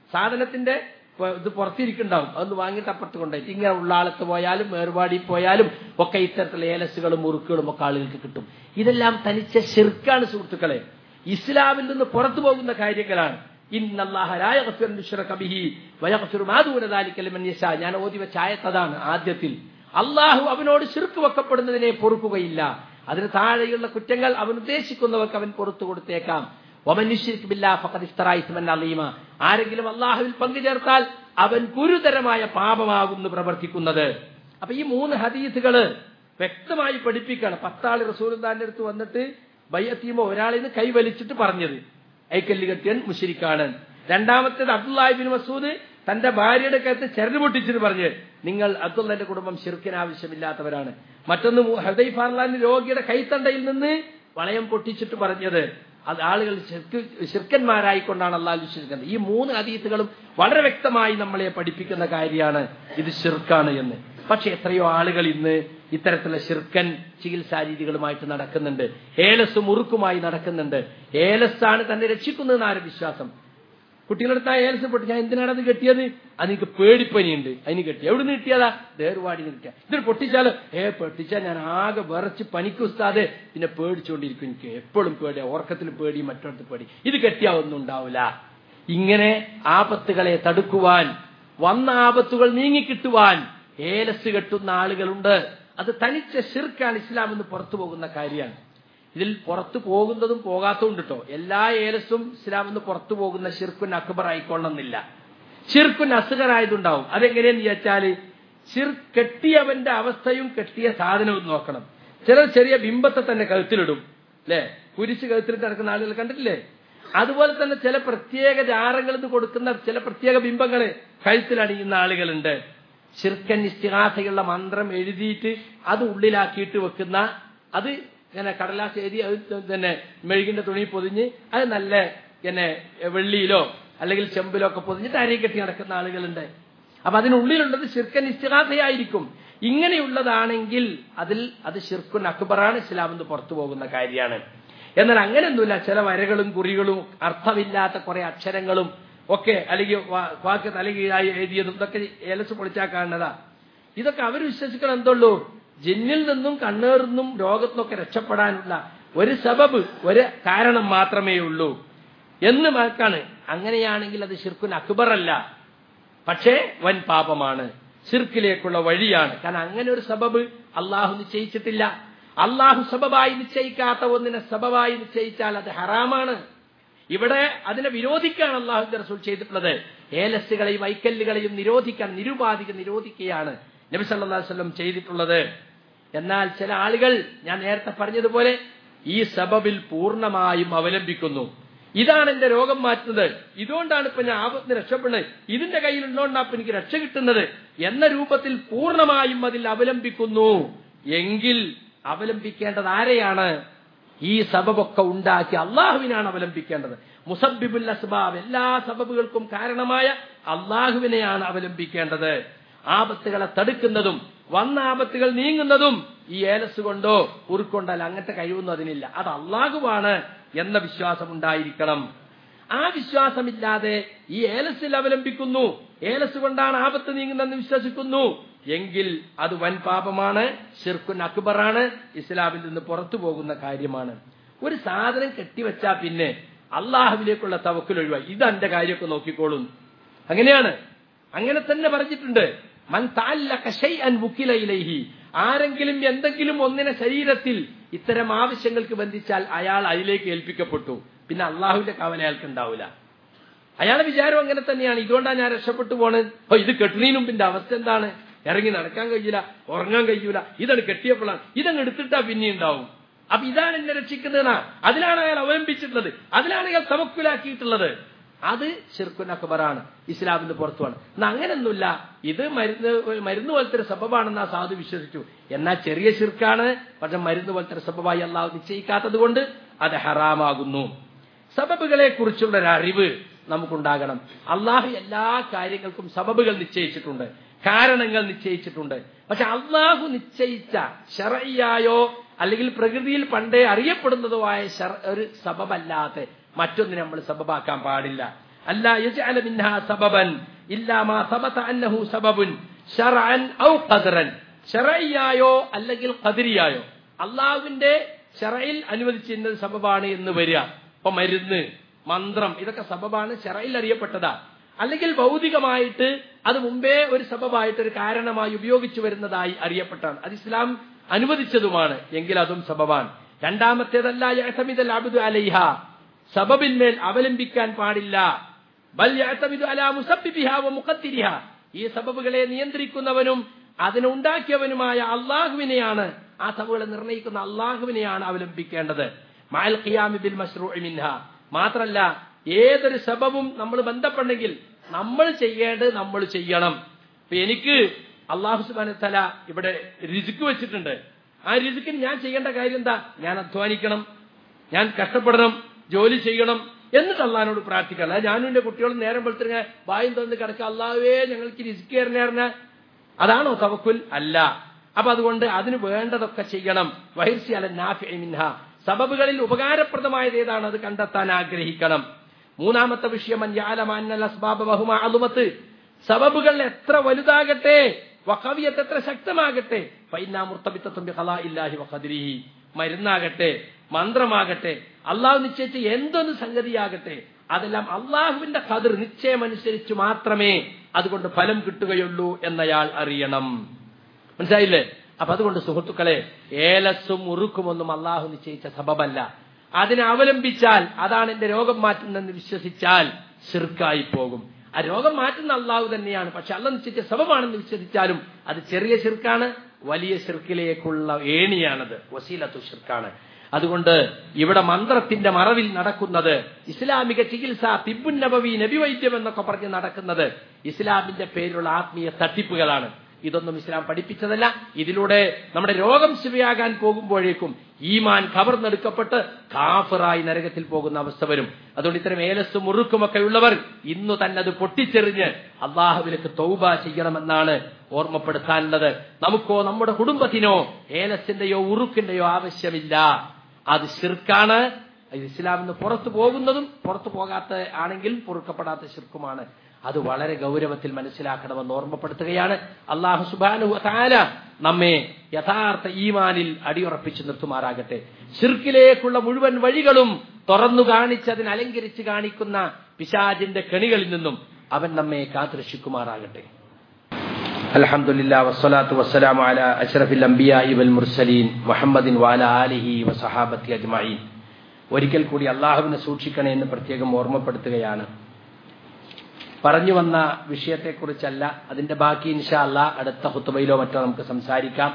സാധനത്തിന്റെ പ- ഇത് പുറത്തിരിക്കുന്നുണ്ടാവും അതൊന്ന് വാങ്ങിയിട്ട് അപ്പുറത്ത് കൊണ്ടുപോയിട്ട് ഇങ്ങനെ ഉള്ളാളത്ത് പോയാലും വേർപാടി പോയാലും ഒക്കെ ഇത്തരത്തിലുള്ള ഏലസുകളും മുറുക്കുകളും ഒക്കെ ആളുകൾക്ക് കിട്ടും ഇതെല്ലാം തനിച്ച ശിർക്കാണ് സുഹൃത്തുക്കളെ ഇസ്ലാമിൽ നിന്ന് പുറത്തു പോകുന്ന കാര്യങ്ങളാണ് ഇന്നല്ലാഹ ലാ യഗ്ഫിറു ലിശ്റക ബിഹി വയഗ്ഫിറു മാ ദൂന ദാലിക ലിമൻ യശാ ഞാൻ ഓതി വെച്ച ആയത്തതാണ് ആദ്യത്തിൽ അള്ളാഹു അവനോട് ശിർക്ക് വെക്കപ്പെടുന്നതിനെ പൊറുക്കുകയില്ല അതിന് താഴെയുള്ള കുറ്റങ്ങൾ അവൻ ഉദ്ദേശിക്കുന്നവർക്ക് അവൻ പുറത്തു കൊടുത്തേക്കാം വമൻ യുശ്രിക് ബില്ലാഹ് ഫഖദ് ഇഫ്തറാ ഇസ്മൻ അലീമ ആരെങ്കിലും അള്ളാഹുവിൽ പങ്കുചേർത്താൽ അവൻ ഗുരുതരമായ പാപമാകുന്നു പ്രവർത്തിക്കുന്നത് അപ്പൊ ഈ മൂന്ന് ഹദീസുകള് വ്യക്തമായി പഠിപ്പിക്കണം പത്താള് റസൂലുള്ളാന്റെ അടുത്ത് വന്നിട്ട് ബയ്യത്തീമ ഒരാളിൽ നിന്ന് കൈവലിച്ചിട്ട് പറഞ്ഞത് ഐക്കല്ലി കെട്ടിയൻ മുഷിരിക്കാണ് രണ്ടാമത്തേത് അബ്ദുല്ലാഹിബിൻ മസൂദ് തന്റെ ഭാര്യയുടെ കത്ത് ചരട് പൊട്ടിച്ചിട്ട് പറഞ്ഞ് നിങ്ങൾ അബ്ദുള്ളന്റെ കുടുംബം ഷിർക്കിന് ആവശ്യമില്ലാത്തവരാണ് മറ്റൊന്ന് ഹൃദയ് ഫാർലാന്റെ രോഗിയുടെ കൈത്തണ്ടയിൽ നിന്ന് വളയം പൊട്ടിച്ചിട്ട് പറഞ്ഞത് അത് ആളുകൾ ശിർക്ക് ശിർക്കന്മാരായിക്കൊണ്ടാണ് അള്ളാഹു വിശ്വസിക്കുന്നത് ഈ മൂന്ന് അതീത്തുകളും വളരെ വ്യക്തമായി നമ്മളെ പഠിപ്പിക്കുന്ന കാര്യമാണ് ഇത് ഷിർക്കാണ് എന്ന് പക്ഷെ എത്രയോ ആളുകൾ ഇന്ന് ഇത്തരത്തിലുള്ള ശിർക്കൻ ചികിത്സാ രീതികളുമായിട്ട് നടക്കുന്നുണ്ട് ഏലസ് മുറുക്കുമായി നടക്കുന്നുണ്ട് ഏലസാണ് തന്നെ രക്ഷിക്കുന്നതെന്ന് ആരും വിശ്വാസം കുട്ടികളടുത്ത് ആ ഏലസ് പൊട്ടി ഞാൻ എന്തിനാണ് അത് കെട്ടിയത് അത് എനിക്ക് പേടിപ്പനിയുണ്ട് അതിന് കെട്ടി എവിടെ നിന്ന് കിട്ടിയതാ ദേർവാടിന് കിട്ടിയ ഇതിന് പൊട്ടിച്ചാലോ ഏ പൊട്ടിച്ചാൽ ഞാൻ ആകെ വിറച്ച് പനിക്ക് ഉസ്താതെ പിന്നെ പേടിച്ചുകൊണ്ടിരിക്കും എനിക്ക് എപ്പോഴും പേടിയാ ഉറക്കത്തിൽ പേടി മറ്റൊടത്ത് പേടി ഇത് കെട്ടിയാ ഒന്നും ഉണ്ടാവില്ല ഇങ്ങനെ ആപത്തുകളെ തടുക്കുവാൻ വന്ന ആപത്തുകൾ നീങ്ങിക്കിട്ടുവാൻ ഏലസ് കെട്ടുന്ന ആളുകളുണ്ട് അത് തനിച്ച ഷിർക്കാണ് ഇസ്ലാം എന്ന് പുറത്തു പോകുന്ന കാര്യമാണ് ഇതിൽ പുറത്തു പോകുന്നതും പോകാത്തതും കേട്ടോ എല്ലാ ഏലസും ഇസ്ലാം എന്ന് പുറത്തു പോകുന്ന ഷിർക്കുൻ അക്ബർ ആയിക്കൊള്ളണമെന്നില്ല ഷിർക്കുൻ അസുഖരായതുണ്ടാവും അതെങ്ങനെയെന്ന് ചോദിച്ചാല് ഷിർ കെട്ടിയവന്റെ അവസ്ഥയും കെട്ടിയ സാധനവും നോക്കണം ചിലർ ചെറിയ ബിംബത്തെ തന്നെ കഴുത്തിലിടും അല്ലെ കുരിശ് കഴുത്തിലിട്ട് നടക്കുന്ന ആളുകൾ കണ്ടിട്ടില്ലേ അതുപോലെ തന്നെ ചില പ്രത്യേക ജാറങ്ങളിൽ നിന്ന് കൊടുക്കുന്ന ചില പ്രത്യേക ബിംബങ്ങള് കഴുത്തിലണിയുന്ന ആളുകളുണ്ട് ഷിർക്കൻ ഇസ്തിഹാസയുള്ള മന്ത്രം എഴുതിയിട്ട് അത് ഉള്ളിലാക്കിയിട്ട് വെക്കുന്ന അത് ഇങ്ങനെ കടലാസ് എഴുതി അത് തന്നെ മെഴുകിന്റെ തുണി പൊതിഞ്ഞ് അത് നല്ല ഇങ്ങനെ വെള്ളിയിലോ അല്ലെങ്കിൽ ചെമ്പിലോ ഒക്കെ പൊതിഞ്ഞിട്ട് അരി കെട്ടി നടക്കുന്ന ആളുകളുണ്ട് അപ്പൊ അതിനുള്ളിലുള്ളത് ഷിർക്കൻ ഇസ്തിഹാസയായിരിക്കും ഇങ്ങനെയുള്ളതാണെങ്കിൽ അതിൽ അത് ഷിർക്കുൻ അക്ബറാണ് ഇസ്ലാം എന്ന് പുറത്തു പോകുന്ന കാര്യമാണ് എന്നാൽ അങ്ങനെയൊന്നുമില്ല ചില വരകളും കുറികളും അർത്ഥമില്ലാത്ത കുറെ അക്ഷരങ്ങളും ഒക്കെ അല്ലെങ്കിൽ വാ- വാക്ക് തലകീഴായി എഴുതിയതും ഇതൊക്കെ ഏലസ് പൊളിച്ചാൽ കാണുന്നതാ ഇതൊക്കെ അവർ വിശ്വസിക്കണം എന്തുള്ളൂ ജിന്നിൽ നിന്നും കണ്ണേറിൽ നിന്നും രോഗത്തിനൊക്കെ രക്ഷപ്പെടാനുള്ള ഒരു സബബ് ഒരു കാരണം മാത്രമേ ഉള്ളൂ എന്ന് വാക്കാണ് അങ്ങനെയാണെങ്കിൽ അത് ഷിർക്കുൻ അക്ബർ അല്ല പക്ഷേ വൻ പാപമാണ് ഷിർക്കിലേക്കുള്ള വഴിയാണ് കാരണം അങ്ങനെ ഒരു സബബ് അള്ളാഹു നിശ്ചയിച്ചിട്ടില്ല അള്ളാഹു സബബായി നിശ്ചയിക്കാത്ത ഒന്നിനെ സബബായി നിശ്ചയിച്ചാൽ അത് ഹറാമാണ് ഇവിടെ അതിനെ വിരോധിക്കുകയാണ് അള്ളാഹുന്റെ റസൂൽ ചെയ്തിട്ടുള്ളത് ഏലസുകളെയും ഐക്കല്ലുകളെയും നിരോധിക്കാൻ നിരുപാധിക നിരോധിക്കുകയാണ് നബി സല്ലല്ലാഹു അലൈഹി വസല്ലം ചെയ്തിട്ടുള്ളത് എന്നാൽ ചില ആളുകൾ ഞാൻ നേരത്തെ പറഞ്ഞതുപോലെ ഈ സബബിൽ പൂർണ്ണമായും അവലംബിക്കുന്നു ഇതാണ് എന്റെ രോഗം മാറ്റുന്നത് ഇതുകൊണ്ടാണ് ഇപ്പൊ ഞാൻ ആപത്തിന് രക്ഷപ്പെടുന്നത് ഇതിന്റെ കയ്യിലുള്ളതുകൊണ്ടാണ് ഇപ്പൊ എനിക്ക് രക്ഷ കിട്ടുന്നത് എന്ന രൂപത്തിൽ പൂർണ്ണമായും അതിൽ അവലംബിക്കുന്നു എങ്കിൽ അവലംബിക്കേണ്ടത് ആരെയാണ് ഈ സബബൊക്കെ ഉണ്ടാക്കി അള്ളാഹുവിനാണ് അവലംബിക്കേണ്ടത് മുസബിബുൽ അസ്ബാബ് എല്ലാ സബബുകൾക്കും കാരണമായ അള്ളാഹുവിനെയാണ് അവലംബിക്കേണ്ടത് ആപത്തുകളെ തടുക്കുന്നതും വന്ന ആപത്തുകൾ നീങ്ങുന്നതും ഈ ഏലസ് കൊണ്ടോ ഉരുക്കൊണ്ടല്ല അങ്ങനത്തെ കഴിവൊന്നും അതിനില്ല അത് അള്ളാഹുവാണ് എന്ന വിശ്വാസം ഉണ്ടായിരിക്കണം ആ വിശ്വാസമില്ലാതെ ഈ ഏലസിൽ അവലംബിക്കുന്നു ഏലസ് കൊണ്ടാണ് ആപത്ത് നീങ്ങുന്നതെന്ന് വിശ്വസിക്കുന്നു എങ്കിൽ അത് വൻ പാപമാണ് ഷിർക്കുൻ അക്ബറാണ് ഇസ്ലാമിൽ നിന്ന് പുറത്തു പോകുന്ന കാര്യമാണ് ഒരു സാധനം കെട്ടിവെച്ചാ പിന്നെ അള്ളാഹുവിലേക്കുള്ള തവക്കൽ ഒഴിവായി ഇത് എന്റെ കാര്യമൊക്കെ നോക്കിക്കോളും അങ്ങനെയാണ് അങ്ങനെ തന്നെ പറഞ്ഞിട്ടുണ്ട് മൻ താല്ലക ശൈഅൻ വുക്കില ഇലൈഹി ആരെങ്കിലും എന്തെങ്കിലും ഒന്നിനെ ശരീരത്തിൽ ഇത്തരം ആവശ്യങ്ങൾക്ക് ബന്ധിച്ചാൽ അയാൾ അതിലേക്ക് ഏൽപ്പിക്കപ്പെട്ടു പിന്നെ അള്ളാഹുവിന്റെ കവല അയാൾക്ക് ഉണ്ടാവില്ല അയാളെ വിചാരം അങ്ങനെ തന്നെയാണ് ഇതുകൊണ്ടാണ് ഞാൻ രക്ഷപ്പെട്ടു പോണത് ഓ ഇത് കെട്ടുന്നതിന് മുമ്പിന്റെ അവസ്ഥ എന്താണ് ഇറങ്ങി നടക്കാൻ കഴിയില്ല ഉറങ്ങാൻ കഴിയൂല ഇതാണ് കെട്ടിയപ്പോഴാണ് ഇതങ്ങ് എടുത്തിട്ടാ പിന്നെ ഉണ്ടാവും അപ്പൊ ഇതാണ് എന്നെ രക്ഷിക്കുന്നതെന്നാ അതിലാണ് അയാൾ അവലംബിച്ചിട്ടുള്ളത് അതിലാണ് അയാൾ തമക്കുലാക്കിയിട്ടുള്ളത് അത് ഷിർക്കുൻ അക്ബറാണ് ഇസ്ലാമിന്റെ പുറത്തുമാണ് എന്നാ അങ്ങനെയൊന്നുമില്ല ഇത് മരുന്ന് മരുന്ന് പോലത്തെ ഒരു സബബാണെന്ന് ആ സാധു വിശ്വസിച്ചു എന്നാൽ ചെറിയ ഷിർക്കാണ് പക്ഷെ മരുന്ന് പോലത്തെ ഒരു സബബായി അള്ളാഹു നിശ്ചയിക്കാത്തത് കൊണ്ട് അത് ഹറാമാകുന്നു സബബുകളെ കുറിച്ചുള്ള ഒരു അറിവ് നമുക്കുണ്ടാകണം അള്ളാഹു എല്ലാ കാര്യങ്ങൾക്കും സബബുകൾ നിശ്ചയിച്ചിട്ടുണ്ട് കാരണങ്ങൾ നിശ്ചയിച്ചിട്ടുണ്ട് പക്ഷെ അള്ളാഹു നിശ്ചയിച്ച ഷറയ്യായോ അല്ലെങ്കിൽ പ്രകൃതിയിൽ പണ്ടേ അറിയപ്പെടുന്നതോ ആയ ശർ- ഒരു സബബല്ലാതെ മറ്റൊന്നിനെ നമ്മൾ സബബാക്കാൻ പാടില്ല അല്ലാ യജ്അല മിൻഹാ സബബൻ ഇല്ലാ മാ സബത അന്നഹു സബബുൻ ശർഅൻ ഔ ഖദറൻ ശറഇയായോ അല്ലെങ്കിൽ ഖദരിയായോ അള്ളാഹുവിന്റെ ഷറയിൽ അനുവദിച്ചിരുന്നത് സബബാണ് എന്ന് വരിക ഇപ്പൊ മരുന്ന് മന്ത്രം ഇതൊക്കെ സബബാണ് ഷറയിൽ അറിയപ്പെട്ടതാ അല്ലെങ്കിൽ ഭൗതികമായിട്ട് അത് മുമ്പേ ഒരു സബബായിട്ട് ഒരു കാരണമായി ഉപയോഗിച്ചു വരുന്നതായി അറിയപ്പെട്ടാണ് അത് ഇസ്ലാം അനുവദിച്ചതുമാണ് എങ്കിൽ അതും സബബാണ് രണ്ടാമത്തേതല്ല യഅ്തമിദൽ അബ്ദു അലൈഹ സബബിന്മേൽ അവലംബിക്കാൻ പാടില്ല ബൽ യഅ്തമിദു അലാ മുസബ്ബിബിഹ വ മുഖദ്ദിരിഹ ഈ സബബുകളെ നിയന്ത്രിക്കുന്നവനും അതിനുണ്ടാക്കിയവനുമായ അള്ളാഹുവിനെയാണ് ആ സബബുകളെ നിർണ്ണയിക്കുന്ന അള്ളാഹുവിനെയാണ് അവലംബിക്കേണ്ടത് മാൽ ഖിയാമി ബിൽ മശ്റൂഇ മിൻഹ മാത്രല്ല ഏതൊരു സബബും നമ്മൾ ബന്ധപ്പെട്ടെങ്കിൽ നമ്മൾ ചെയ്യേണ്ടത് നമ്മൾ ചെയ്യണം ഇപ്പൊ എനിക്ക് അള്ളാഹു സുബാന തല ഇവിടെ രിസുക്ക് വെച്ചിട്ടുണ്ട് ആ രിസുക്കിന് ഞാൻ ചെയ്യേണ്ട കാര്യം എന്താ ഞാൻ അധ്വാനിക്കണം ഞാൻ കഷ്ടപ്പെടണം ജോലി ചെയ്യണം എന്നിട്ട് അള്ളഹാനോട് പ്രാർത്ഥിക്കണം അല്ലാതെ ഞാനും എന്റെ കുട്ടികളും നേരം വെളുത്തിരുന്ന വായും തന്ന് കിടക്കുക അള്ളാഹുവേ ഞങ്ങൾക്ക് രിസ്ക് തരണേറിന അതാണോ തവക്കുൽ അല്ല അപ്പൊ അതുകൊണ്ട് അതിന് വേണ്ടതൊക്കെ ചെയ്യണം വഹിർസി അല നാഫി മിൻഹ സബബുകളിൽ ഉപകാരപ്രദമായത് ഏതാണ് അത് കണ്ടെത്താൻ ആഗ്രഹിക്കണം മൂന്നാമത്തെ വിഷയം അസ്ബാബ് സബബുകൾ എത്ര വലുതാകട്ടെ വഖവിയത്ത് എത്ര ശക്തമാകട്ടെ ഇല്ലാഹി മരുന്നാകട്ടെ മന്ത്രമാകട്ടെ അള്ളാഹു നിശ്ചയിച്ച എന്തൊന്ന് സംഗതിയാകട്ടെ അതെല്ലാം അള്ളാഹുവിന്റെ കതിർ നിശ്ചയമനുസരിച്ച് മാത്രമേ അതുകൊണ്ട് ഫലം കിട്ടുകയുള്ളൂ എന്നയാൾ അറിയണം മനസ്സിലായില്ലേ അപ്പൊ അതുകൊണ്ട് സുഹൃത്തുക്കളെ ഏലസും ഉറുക്കുമൊന്നും അള്ളാഹു നിശ്ചയിച്ച സബബല്ല അതിനെ അവലംബിച്ചാൽ അതാണ് എന്റെ രോഗം മാറ്റുന്നതെന്ന് വിശ്വസിച്ചാൽ ശിർക്കായി പോകും ആ രോഗം മാറ്റുന്ന അള്ളാഹു തന്നെയാണ് പക്ഷെ അല്ല നിശ്ചയിച്ച സബബാണെന്ന് വിശ്വസിച്ചാലും അത് ചെറിയ ശിർക്കാണ് വലിയ ശിർക്കിലേക്കുള്ള ഏണിയാണത് വസീലത്തു ശിർക്കാണ് അതുകൊണ്ട് ഇവിടെ മന്ത്രത്തിന്റെ മറവിൽ നടക്കുന്നത് ഇസ്ലാമിക ചികിത്സ തിബുൻ നബവി നബിവൈദ്യം എന്നൊക്കെ പറഞ്ഞ് നടക്കുന്നത് ഇസ്ലാമിന്റെ പേരിലുള്ള ആത്മീയ തട്ടിപ്പുകളാണ് ഇതൊന്നും ഇസ്ലാം പഠിപ്പിച്ചതല്ല ഇതിലൂടെ നമ്മുടെ രോഗം ശിവയാകാൻ പോകുമ്പോഴേക്കും ഈമാൻ കവർന്നെടുക്കപ്പെട്ട് കാഫറായി നരകത്തിൽ പോകുന്ന അവസ്ഥ വരും അതുകൊണ്ട് ഇത്തരം ഏലസും മുറുക്കുമൊക്കെ ഉള്ളവർ ഇന്നു തന്നെ അത് പൊട്ടിച്ചെറിഞ്ഞ് അള്ളാഹുവിലേക്ക് തൗബ ചെയ്യണമെന്നാണ് ഓർമ്മപ്പെടുത്താനുള്ളത് നമുക്കോ നമ്മുടെ കുടുംബത്തിനോ ഏലസിന്റെയോ ഉറുക്കിന്റെയോ ആവശ്യമില്ല അത് ശിർക്കാണ് ഇസ്ലാമിന്ന് പുറത്തു പോകുന്നതും പുറത്തു പോകാത്ത ആണെങ്കിൽ പൊറുക്കപ്പെടാത്ത ശിർക്കുമാണ് അത് വളരെ ഗൗരവത്തിൽ മനസ്സിലാക്കണമെന്ന് ഓർമ്മപ്പെടുത്തുകയാണ് അള്ളാഹു സുബാനു താല നമ്മെ യഥാർത്ഥ ഈമാനിൽ അടിയുറപ്പിച്ചു നിർത്തുമാറാകട്ടെ ഷിർക്കിലേക്കുള്ള മുഴുവൻ വഴികളും തുറന്നു കാണിച്ച് അതിന് അലങ്കരിച്ച് കാണിക്കുന്ന പിശാജിന്റെ കെണികളിൽ നിന്നും അവൻ നമ്മെ കാത്തുരക്ഷിക്കുമാറാകട്ടെ അലഹമുല്ലാ വസ്സലാത്തു വസ്സലാം അല അഷ്റഫിൽ അംബിയായി വൽ മുർസലീൻ മുഹമ്മദിൻ വാല ആലിഹി വസഹാബത്തി അജ്മഈൻ ഒരിക്കൽ കൂടി അള്ളാഹുവിനെ സൂക്ഷിക്കണേ എന്ന് പ്രത്യേകം ഓർമ്മപ്പെടുത്തുകയാണ് പറഞ്ഞു വന്ന വിഷയത്തെക്കുറിച്ചല്ല അതിന്റെ ബാക്കി ഇൻഷാ അല്ല അടുത്ത ഹുത്തുബയിലോ മറ്റോ നമുക്ക് സംസാരിക്കാം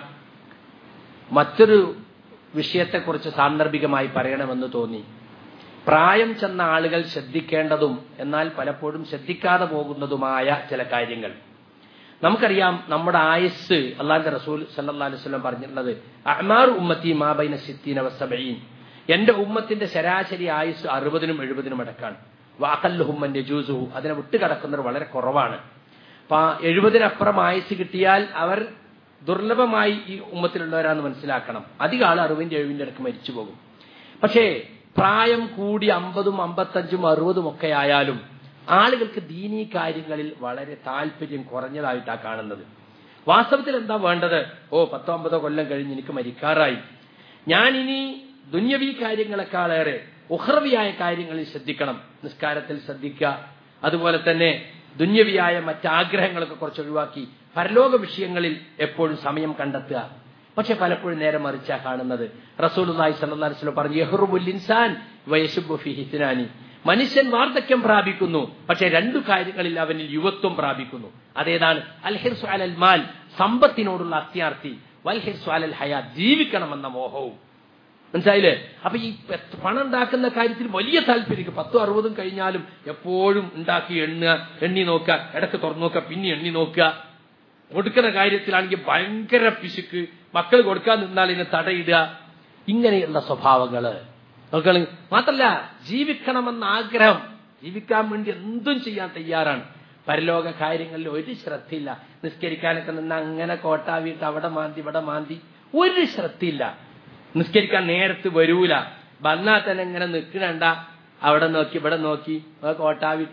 മറ്റൊരു വിഷയത്തെക്കുറിച്ച് സാന്ദർഭികമായി പറയണമെന്ന് തോന്നി പ്രായം ചെന്ന ആളുകൾ ശ്രദ്ധിക്കേണ്ടതും എന്നാൽ പലപ്പോഴും ശ്രദ്ധിക്കാതെ പോകുന്നതുമായ ചില കാര്യങ്ങൾ നമുക്കറിയാം നമ്മുടെ ആയുസ് അള്ളാന്റെ റസൂൽ സല്ലാ അലുവല്ലം പറഞ്ഞിട്ടുള്ളത് അഹ്മാർ ഉമ്മത്തി മാബൈന സിത്തീൻ അവസബീൻ എന്റെ ഉമ്മത്തിന്റെ ശരാശരി ആയുസ് അറുപതിനും എഴുപതിനും അടക്കാണ് വാക്കല്ലുഹുമ്മൻ യജൂസു അതിനെ വിട്ടുകടക്കുന്നവർ വളരെ കുറവാണ് അപ്പൊ എഴുപതിനപ്പുറം ആയുസ് കിട്ടിയാൽ അവർ ദുർലഭമായി ഈ ഉമ്മത്തിലുള്ളവരാന്ന് മനസ്സിലാക്കണം അധികം ആൾ അറുപതിന്റെ എഴുപതിന്റെ ഇടയ്ക്ക് മരിച്ചു പോകും പക്ഷേ പ്രായം കൂടി അമ്പതും അമ്പത്തഞ്ചും അറുപതും ഒക്കെ ആയാലും ആളുകൾക്ക് ദീനീ കാര്യങ്ങളിൽ വളരെ താല്പര്യം കുറഞ്ഞതായിട്ടാണ് കാണുന്നത് വാസ്തവത്തിൽ എന്താ വേണ്ടത് ഓ പത്തോ അമ്പതോ കൊല്ലം കഴിഞ്ഞ് എനിക്ക് മരിക്കാറായി ഞാൻ ഇനി ദുന്യവി കാര്യങ്ങളെക്കാളേറെ ഉഹ്രവിയായ കാര്യങ്ങളിൽ ശ്രദ്ധിക്കണം നിസ്കാരത്തിൽ ശ്രദ്ധിക്കുക അതുപോലെ തന്നെ ദുന്യവിയായ മറ്റാഗ്രഹങ്ങളൊക്കെ കുറച്ച് ഒഴിവാക്കി പരലോക വിഷയങ്ങളിൽ എപ്പോഴും സമയം കണ്ടെത്തുക പക്ഷെ പലപ്പോഴും നേരെ മറിച്ചാ കാണുന്നത് റസൂലുല്ലാഹി സല്ലല്ലാഹു അലൈഹി വസല്ലം പറഞ്ഞു യഹ്റുബുൽ ഇൻസാൻ വയശുബു ഫി ഹിസ്നാനി മനുഷ്യൻ വാർദ്ധക്യം പ്രാപിക്കുന്നു പക്ഷെ രണ്ടു കാര്യങ്ങളിൽ അവനിൽ യുവത്വം പ്രാപിക്കുന്നു അതേതാണ് അൽ ഹിർസു അലൽ മാൽ സമ്പത്തിനോടുള്ള അത്യാർത്ഥി വൽ ഹിർസു അലൽ ഹയാ ജീവിക്കണമെന്ന മോഹവും മനസ്സിലായില്ലേ അപ്പൊ ഈ പണം ഉണ്ടാക്കുന്ന കാര്യത്തിൽ വലിയ താല്പര്യം പത്തും അറുപതും കഴിഞ്ഞാലും എപ്പോഴും ഉണ്ടാക്കി എണ്ണുക എണ്ണി നോക്കുക ഇടക്ക് തുറന്നു നോക്കുക പിന്നെ എണ്ണി നോക്കുക കൊടുക്കുന്ന കാര്യത്തിലാണെങ്കിൽ ഭയങ്കര പിശുക്ക് മക്കൾ കൊടുക്കാൻ നിന്നാൽ ഇതിനെ തടയിടുക ഇങ്ങനെയുള്ള സ്വഭാവങ്ങള് നോക്കള് മാത്രല്ല ജീവിക്കണമെന്ന ആഗ്രഹം ജീവിക്കാൻ വേണ്ടി എന്തും ചെയ്യാൻ തയ്യാറാണ് പരലോക കാര്യങ്ങളിൽ ഒരു ശ്രദ്ധയില്ല നിസ്കരിക്കാനൊക്കെ നിന്ന് അങ്ങനെ കോട്ടാവിയിട്ട് അവിടെ മാന്തി ഇവിടെ മാന്തി ഒരു ശ്രദ്ധയില്ല നിസ്കരിക്കാൻ നേരത്ത് വരൂല വന്നാൽ തന്നെ ഇങ്ങനെ നിൽക്കണണ്ട അവിടെ നോക്കി ഇവിടെ നോക്കി കോട്ടാവിട്ട്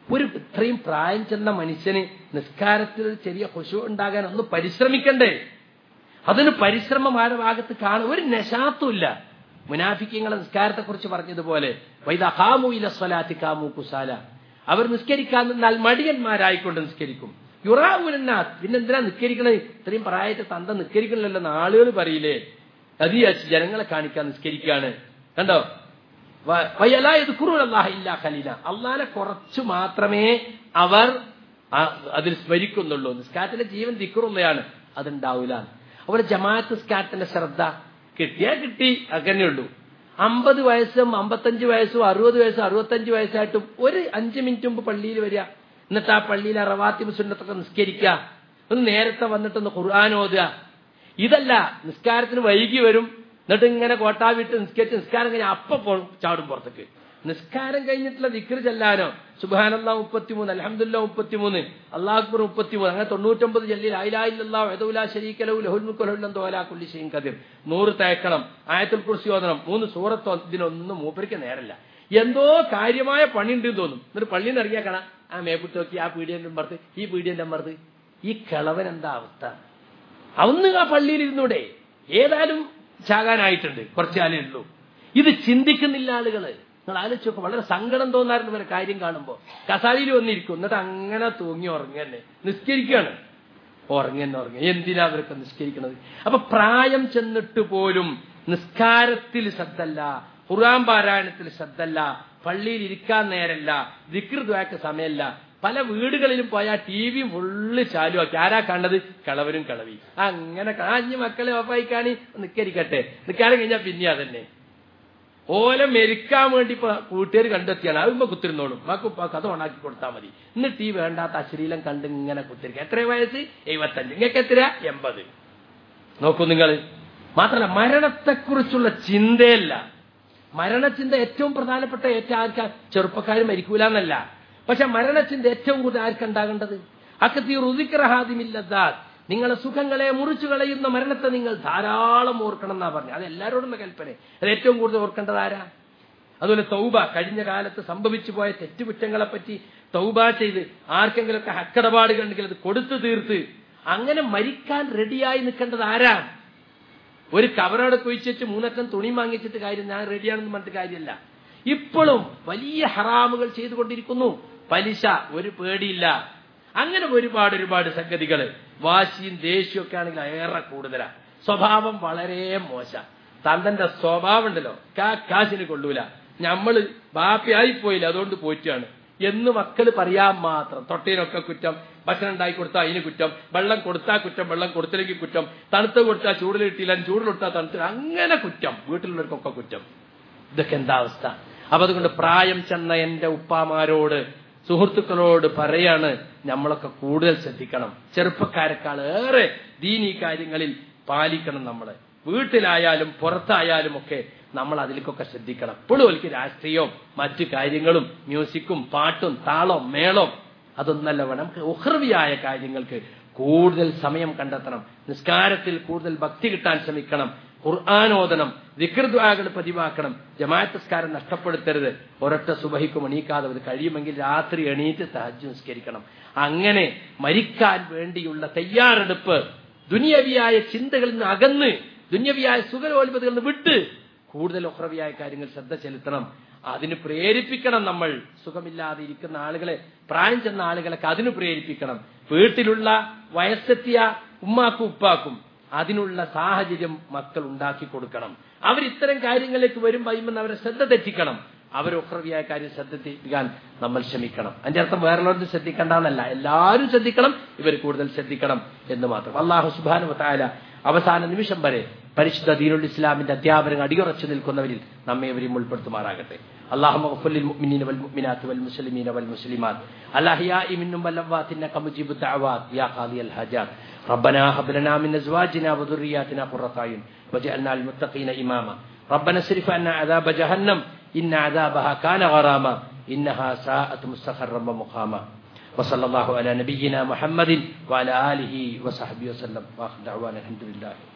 ഒരു ഇത്രയും പ്രായം ചെന്ന മനുഷ്യന് നിസ്കാരത്തിൽ ഒരു ചെറിയ ഹുഷു ഉണ്ടാകാൻ ഒന്ന് പരിശ്രമിക്കണ്ടേ അതിന് പരിശ്രമം ആരുടെ ഭാഗത്ത് കാണും ഒരു നശാത്തുമില്ല മുനാഫിക്കങ്ങളെ നിസ്കാരത്തെ കുറിച്ച് പറഞ്ഞതുപോലെ വൈദഹാമു ഇല സ്വലാത്തി കാമു കുസാല അവർ നിസ്കരിക്കാൻ നിന്നാൽ മടിയന്മാരായിക്കൊണ്ട് നിസ്കരിക്കും യുറാവുനാഥ് പിന്നെ എന്തിനാ നിസ്കരിക്കണത് ഇത്രയും പ്രായത്തിൽ തന്ത നിസ്കരിക്കണല്ലോ എന്ന് ആളുകൾ പറയില്ലേ അത് വിചാരിച്ച് ജനങ്ങളെ കാണിക്കാൻ നിസ്കരിക്കുകയാണ് കണ്ടോ അള്ളാനെ കുറച്ചു മാത്രമേ അവർ അതിൽ സ്മരിക്കുന്നുള്ളൂ നിസ്കാരത്തിന്റെ ജീവൻ ദിക്കുറുള്ളയാണ് അതുണ്ടാവില്ല അവിടെ ജമാഅത്ത് നിസ്കാരത്തിന്റെ ശ്രദ്ധ കിട്ടിയാ കിട്ടി അങ്ങനെയുള്ളൂ അമ്പത് വയസ്സും അമ്പത്തഞ്ച് വയസ്സും അറുപത് വയസ്സും അറുപത്തഞ്ച് വയസ്സായിട്ടും ഒരു അഞ്ച് മിനിറ്റ് മുമ്പ് പള്ളിയിൽ വരിക എന്നിട്ട് ആ പള്ളിയിൽ അറവാത്തി സുന്നത്തൊക്കെ നിസ്കരിക്കുക ഒന്ന് നേരത്തെ വന്നിട്ടൊന്ന് ഖുർആൻ ഓതുക ഇതല്ല നിസ്കാരത്തിന് വൈകി വരും എന്നിട്ട് ഇങ്ങനെ കോട്ടാ വിട്ട് നിസ്കരിച്ച് നിസ്കാരം കഴിഞ്ഞ് അപ്പൊ ചാടും പുറത്തേക്ക് നിസ്കാരം കഴിഞ്ഞിട്ടുള്ള ദിക്കർ ചെല്ലാനോ സുബാനല്ലാ മുപ്പത്തിമൂന്ന് അലഹമുല്ല മുപ്പത്തിമൂന്ന് അള്ളാഹ്ബർ മുപ്പത്തിമൂന്ന് അങ്ങനെ തൊണ്ണൂറ്റൊമ്പത് ജല്ലിൽ ആയിലായില്ലാ വെദുല ശരീക്കലോ ലഹുൽമുക്കൊല്ലാ കുല്ലി ഷെയ്ൻ കതിർ നൂറ് തേക്കണം ആയത്തുൽ കുറിച്ച് ഓതണം മൂന്ന് സൂറത്തോ ഇതിനൊന്നും മൂപ്പരിക്ക് നേരല്ല എന്തോ കാര്യമായ പണിയുണ്ട് തോന്നും എന്നിട്ട് പള്ളിയിൽ നിന്ന് ഇറങ്ങിയാ കാണാം ആ മേപ്പിട്ട് നോക്കി ആ പീഡിയന്റെ അമ്പർത്ത് ഈ പീഡിയന്റെ അമ്പർത്ത് ഈ കിളവൻ എന്താ അവസ്ഥ അന്ന് ആ പള്ളിയിൽ ഇരുന്നൂടെ ഏതായാലും ചാകാനായിട്ടുണ്ട് കുറച്ചാലേ ഉള്ളൂ ഇത് ചിന്തിക്കുന്നില്ല ആളുകള് നിങ്ങൾ ആലോചിച്ച് നോക്കും വളരെ സങ്കടം തോന്നാറുണ്ട് ഇവരെ കാര്യം കാണുമ്പോൾ കസാലിയിൽ വന്നിരിക്കും എന്നിട്ട് അങ്ങനെ തൂങ്ങി ഉറങ്ങന്നെ നിസ്കരിക്കുകയാണ് ഉറങ്ങന്നെ ഉറങ്ങ എന്തിനാ അവരൊക്കെ നിസ്കരിക്കുന്നത് അപ്പൊ പ്രായം ചെന്നിട്ട് പോലും നിസ്കാരത്തിൽ ശ്രദ്ധല്ല ഖുർആൻ പാരായണത്തിൽ ശ്രദ്ധല്ല പള്ളിയിൽ ഇരിക്കാൻ നേരല്ല വികൃതമാക്ക സമയമല്ല പല വീടുകളിലും പോയാൽ ടി വി ഫുള്ള് ചാലുവാക്കി ആരാ കണ്ടത് കളവരും കളവി അങ്ങനെ കാഞ്ഞ് മക്കളെ ഒപ്പായിക്കാണി നിക്കരിക്കട്ടെ നിൽക്കാനും കഴിഞ്ഞാൽ പിന്നെ അതന്നെ ഓല മെരിക്കാൻ വേണ്ടി ഇപ്പൊ കൂട്ടുകാർ കണ്ടെത്തിയാണ് അതുമ്പോ കുത്തിരുന്നോളും മക്ക് കഥ ഓണാക്കി കൊടുത്താൽ മതി എന്നിട്ട് ഈ വേണ്ടാത്ത അശ്ലീലം കണ്ട് ഇങ്ങനെ കുത്തിരിക്കുക എത്ര വയസ്സ് എഴുപത്തഞ്ച് നിങ്ങൾക്ക് എത്ര എൺപത് നോക്കൂ നിങ്ങൾ മാത്രമല്ല മരണത്തെക്കുറിച്ചുള്ള ചിന്തയല്ല മരണചിന്ത ഏറ്റവും പ്രധാനപ്പെട്ട ഏറ്റവും ആർക്കാ ചെറുപ്പക്കാർ മരിക്കൂല എന്നല്ല പക്ഷെ മരണചിന്ത ഏറ്റവും കൂടുതൽ ആർക്കുണ്ടാകേണ്ടത് അക്കത്തി റുദിക്രഹാദിമില്ലദാത് നിങ്ങളെ സുഖങ്ങളെ മുറിച്ചു കളയുന്ന മരണത്തെ നിങ്ങൾ ധാരാളം ഓർക്കണം എന്നാ പറഞ്ഞു അത് എല്ലാവരോടും കൽപ്പന അത് ഏറ്റവും കൂടുതൽ ഓർക്കേണ്ടത് ആരാ അതുപോലെ തൗബ കഴിഞ്ഞ കാലത്ത് സംഭവിച്ചു പോയ തെറ്റുകുറ്റങ്ങളെ പറ്റി തൗബ ചെയ്ത് ആർക്കെങ്കിലുമൊക്കെ ഹക്കടപാടുകൾ ഉണ്ടെങ്കിൽ അത് കൊടുത്തു തീർത്ത് അങ്ങനെ മരിക്കാൻ റെഡിയായി നിൽക്കേണ്ടത് ആരാ ഒരു കവറോടെ കുഴിച്ചിട്ട് മൂന്നറ്റം തുണി വാങ്ങിച്ചിട്ട് കാര്യം ഞാൻ റെഡിയാണെന്ന് പറഞ്ഞിട്ട് കാര്യമല്ല ഇപ്പോഴും വലിയ ഹറാമുകൾ ചെയ്തുകൊണ്ടിരിക്കുന്നു പലിശ ഒരു പേടിയില്ല അങ്ങനെ ഒരുപാട് ഒരുപാട് സംഗതികൾ വാശിയും ദേഷ്യവും ഒക്കെ ആണെങ്കിൽ ഏറെ കൂടുതലാ സ്വഭാവം വളരെ മോശ തന്തന്റെ സ്വഭാവം ഉണ്ടല്ലോ കാ കാശിന് കൊള്ളൂല ഞമ്മള് ബാപ്പയായി പോയില്ല അതുകൊണ്ട് പോറ്റാണ് എന്ന് മക്കൾ പറയാൻ മാത്രം തൊട്ടീനൊക്കെ കുറ്റം ഭക്ഷണം ഉണ്ടാക്കി കൊടുത്താൽ അതിന് കുറ്റം വെള്ളം കൊടുത്താൽ കുറ്റം വെള്ളം കൊടുത്തില്ലെങ്കിൽ കുറ്റം തണുത്ത് കൊടുത്താൽ ചൂടിൽ കിട്ടിയില്ല ചൂടിൽ കൊടുത്താൽ തണുത്ത് അങ്ങനെ കുറ്റം വീട്ടിലുള്ളവർക്കൊക്കെ കുറ്റം ഇതൊക്കെ എന്താ അവസ്ഥ അപ്പൊ അതുകൊണ്ട് പ്രായം ചെന്ന എന്റെ ഉപ്പാമാരോട് സുഹൃത്തുക്കളോട് പറയാണ് നമ്മളൊക്കെ കൂടുതൽ ശ്രദ്ധിക്കണം ചെറുപ്പക്കാരെക്കാൾ ഏറെ ദീനീ കാര്യങ്ങളിൽ പാലിക്കണം നമ്മള് വീട്ടിലായാലും പുറത്തായാലും ഒക്കെ നമ്മൾ അതിലേക്കൊക്കെ ശ്രദ്ധിക്കണം ഇപ്പോഴും എനിക്ക് രാഷ്ട്രീയവും മറ്റു കാര്യങ്ങളും മ്യൂസിക്കും പാട്ടും താളവും മേളവും അതൊന്നല്ല വേണം നമുക്ക് ഉഹ്രവിയായ കാര്യങ്ങൾക്ക് കൂടുതൽ സമയം കണ്ടെത്തണം നിസ്കാരത്തിൽ കൂടുതൽ ഭക്തി കിട്ടാൻ ശ്രമിക്കണം ഖുർആാനോദനം വികൃദ്വാകൾ പതിവാക്കണം ജമാഅത്ത് നിസ്കാരം നഷ്ടപ്പെടുത്തരുത് ഒരൊറ്റ സുബഹിക്കും എണീക്കാതെ അത് കഴിയുമെങ്കിൽ രാത്രി എണീറ്റ് തഹജ് നിസ്കരിക്കണം അങ്ങനെ മരിക്കാൻ വേണ്ടിയുള്ള തയ്യാറെടുപ്പ് ദുനിയവിയായ ചിന്തകളിൽ നിന്ന് അകന്ന് ദുന്യവിയായ സുഖലോൽപതകളിൽ നിന്ന് വിട്ട് കൂടുതൽ ഒഹ്രവിയായ കാര്യങ്ങൾ ശ്രദ്ധ ചെലുത്തണം അതിന് പ്രേരിപ്പിക്കണം നമ്മൾ സുഖമില്ലാതെ ഇരിക്കുന്ന ആളുകളെ പ്രായം ചെന്ന ആളുകളൊക്കെ അതിന് പ്രേരിപ്പിക്കണം വീട്ടിലുള്ള വയസ്സെത്തിയ ഉമ്മാക്കും ഉപ്പാക്കും അതിനുള്ള സാഹചര്യം മക്കൾ ഉണ്ടാക്കി കൊടുക്കണം അവർ ഇത്തരം കാര്യങ്ങളിലേക്ക് വരുമ്പോൾ അയ്യുമെന്ന് അവരെ ശ്രദ്ധ തെറ്റിക്കണം അവർ ഒഹ്രവിയായ കാര്യം ശ്രദ്ധ തെറ്റിക്കാൻ നമ്മൾ ശ്രമിക്കണം അതിന്റെ അർത്ഥം വേറുള്ളവർക്ക് ശ്രദ്ധിക്കേണ്ടെന്നല്ല എല്ലാവരും ശ്രദ്ധിക്കണം ഇവർ കൂടുതൽ ശ്രദ്ധിക്കണം എന്ന് മാത്രം അള്ളാഹു സുബാനുവത്തായ അവസാന നിമിഷം വരെ പരിശുദ്ധ ദീനുൽ ഇസ്ലാമിന്റെ അധ്യാപനം അടിയുറച്ചു നിൽക്കുന്നവരിൽ നമ്മെ ഇവരും ഉൾപ്പെടുത്തുമാറാകട്ടെ اللهم اغفر للمؤمنين والمؤمنات والمسلمين والمسلمات الأحياء منهم والأموات إنك مجيب الدعوات يا قاضي الحاجات ربنا هب لنا من أزواجنا وذرياتنا قرة أعين وجعلنا للمتقين إماما ربنا اصرف عنا عذاب جهنم إن عذابها كان غراما إنها ساءت مستقرا ومقاما وصلى الله على نبينا محمد وعلى آله وصحبه وسلم وآخر دعوانا الحمد لله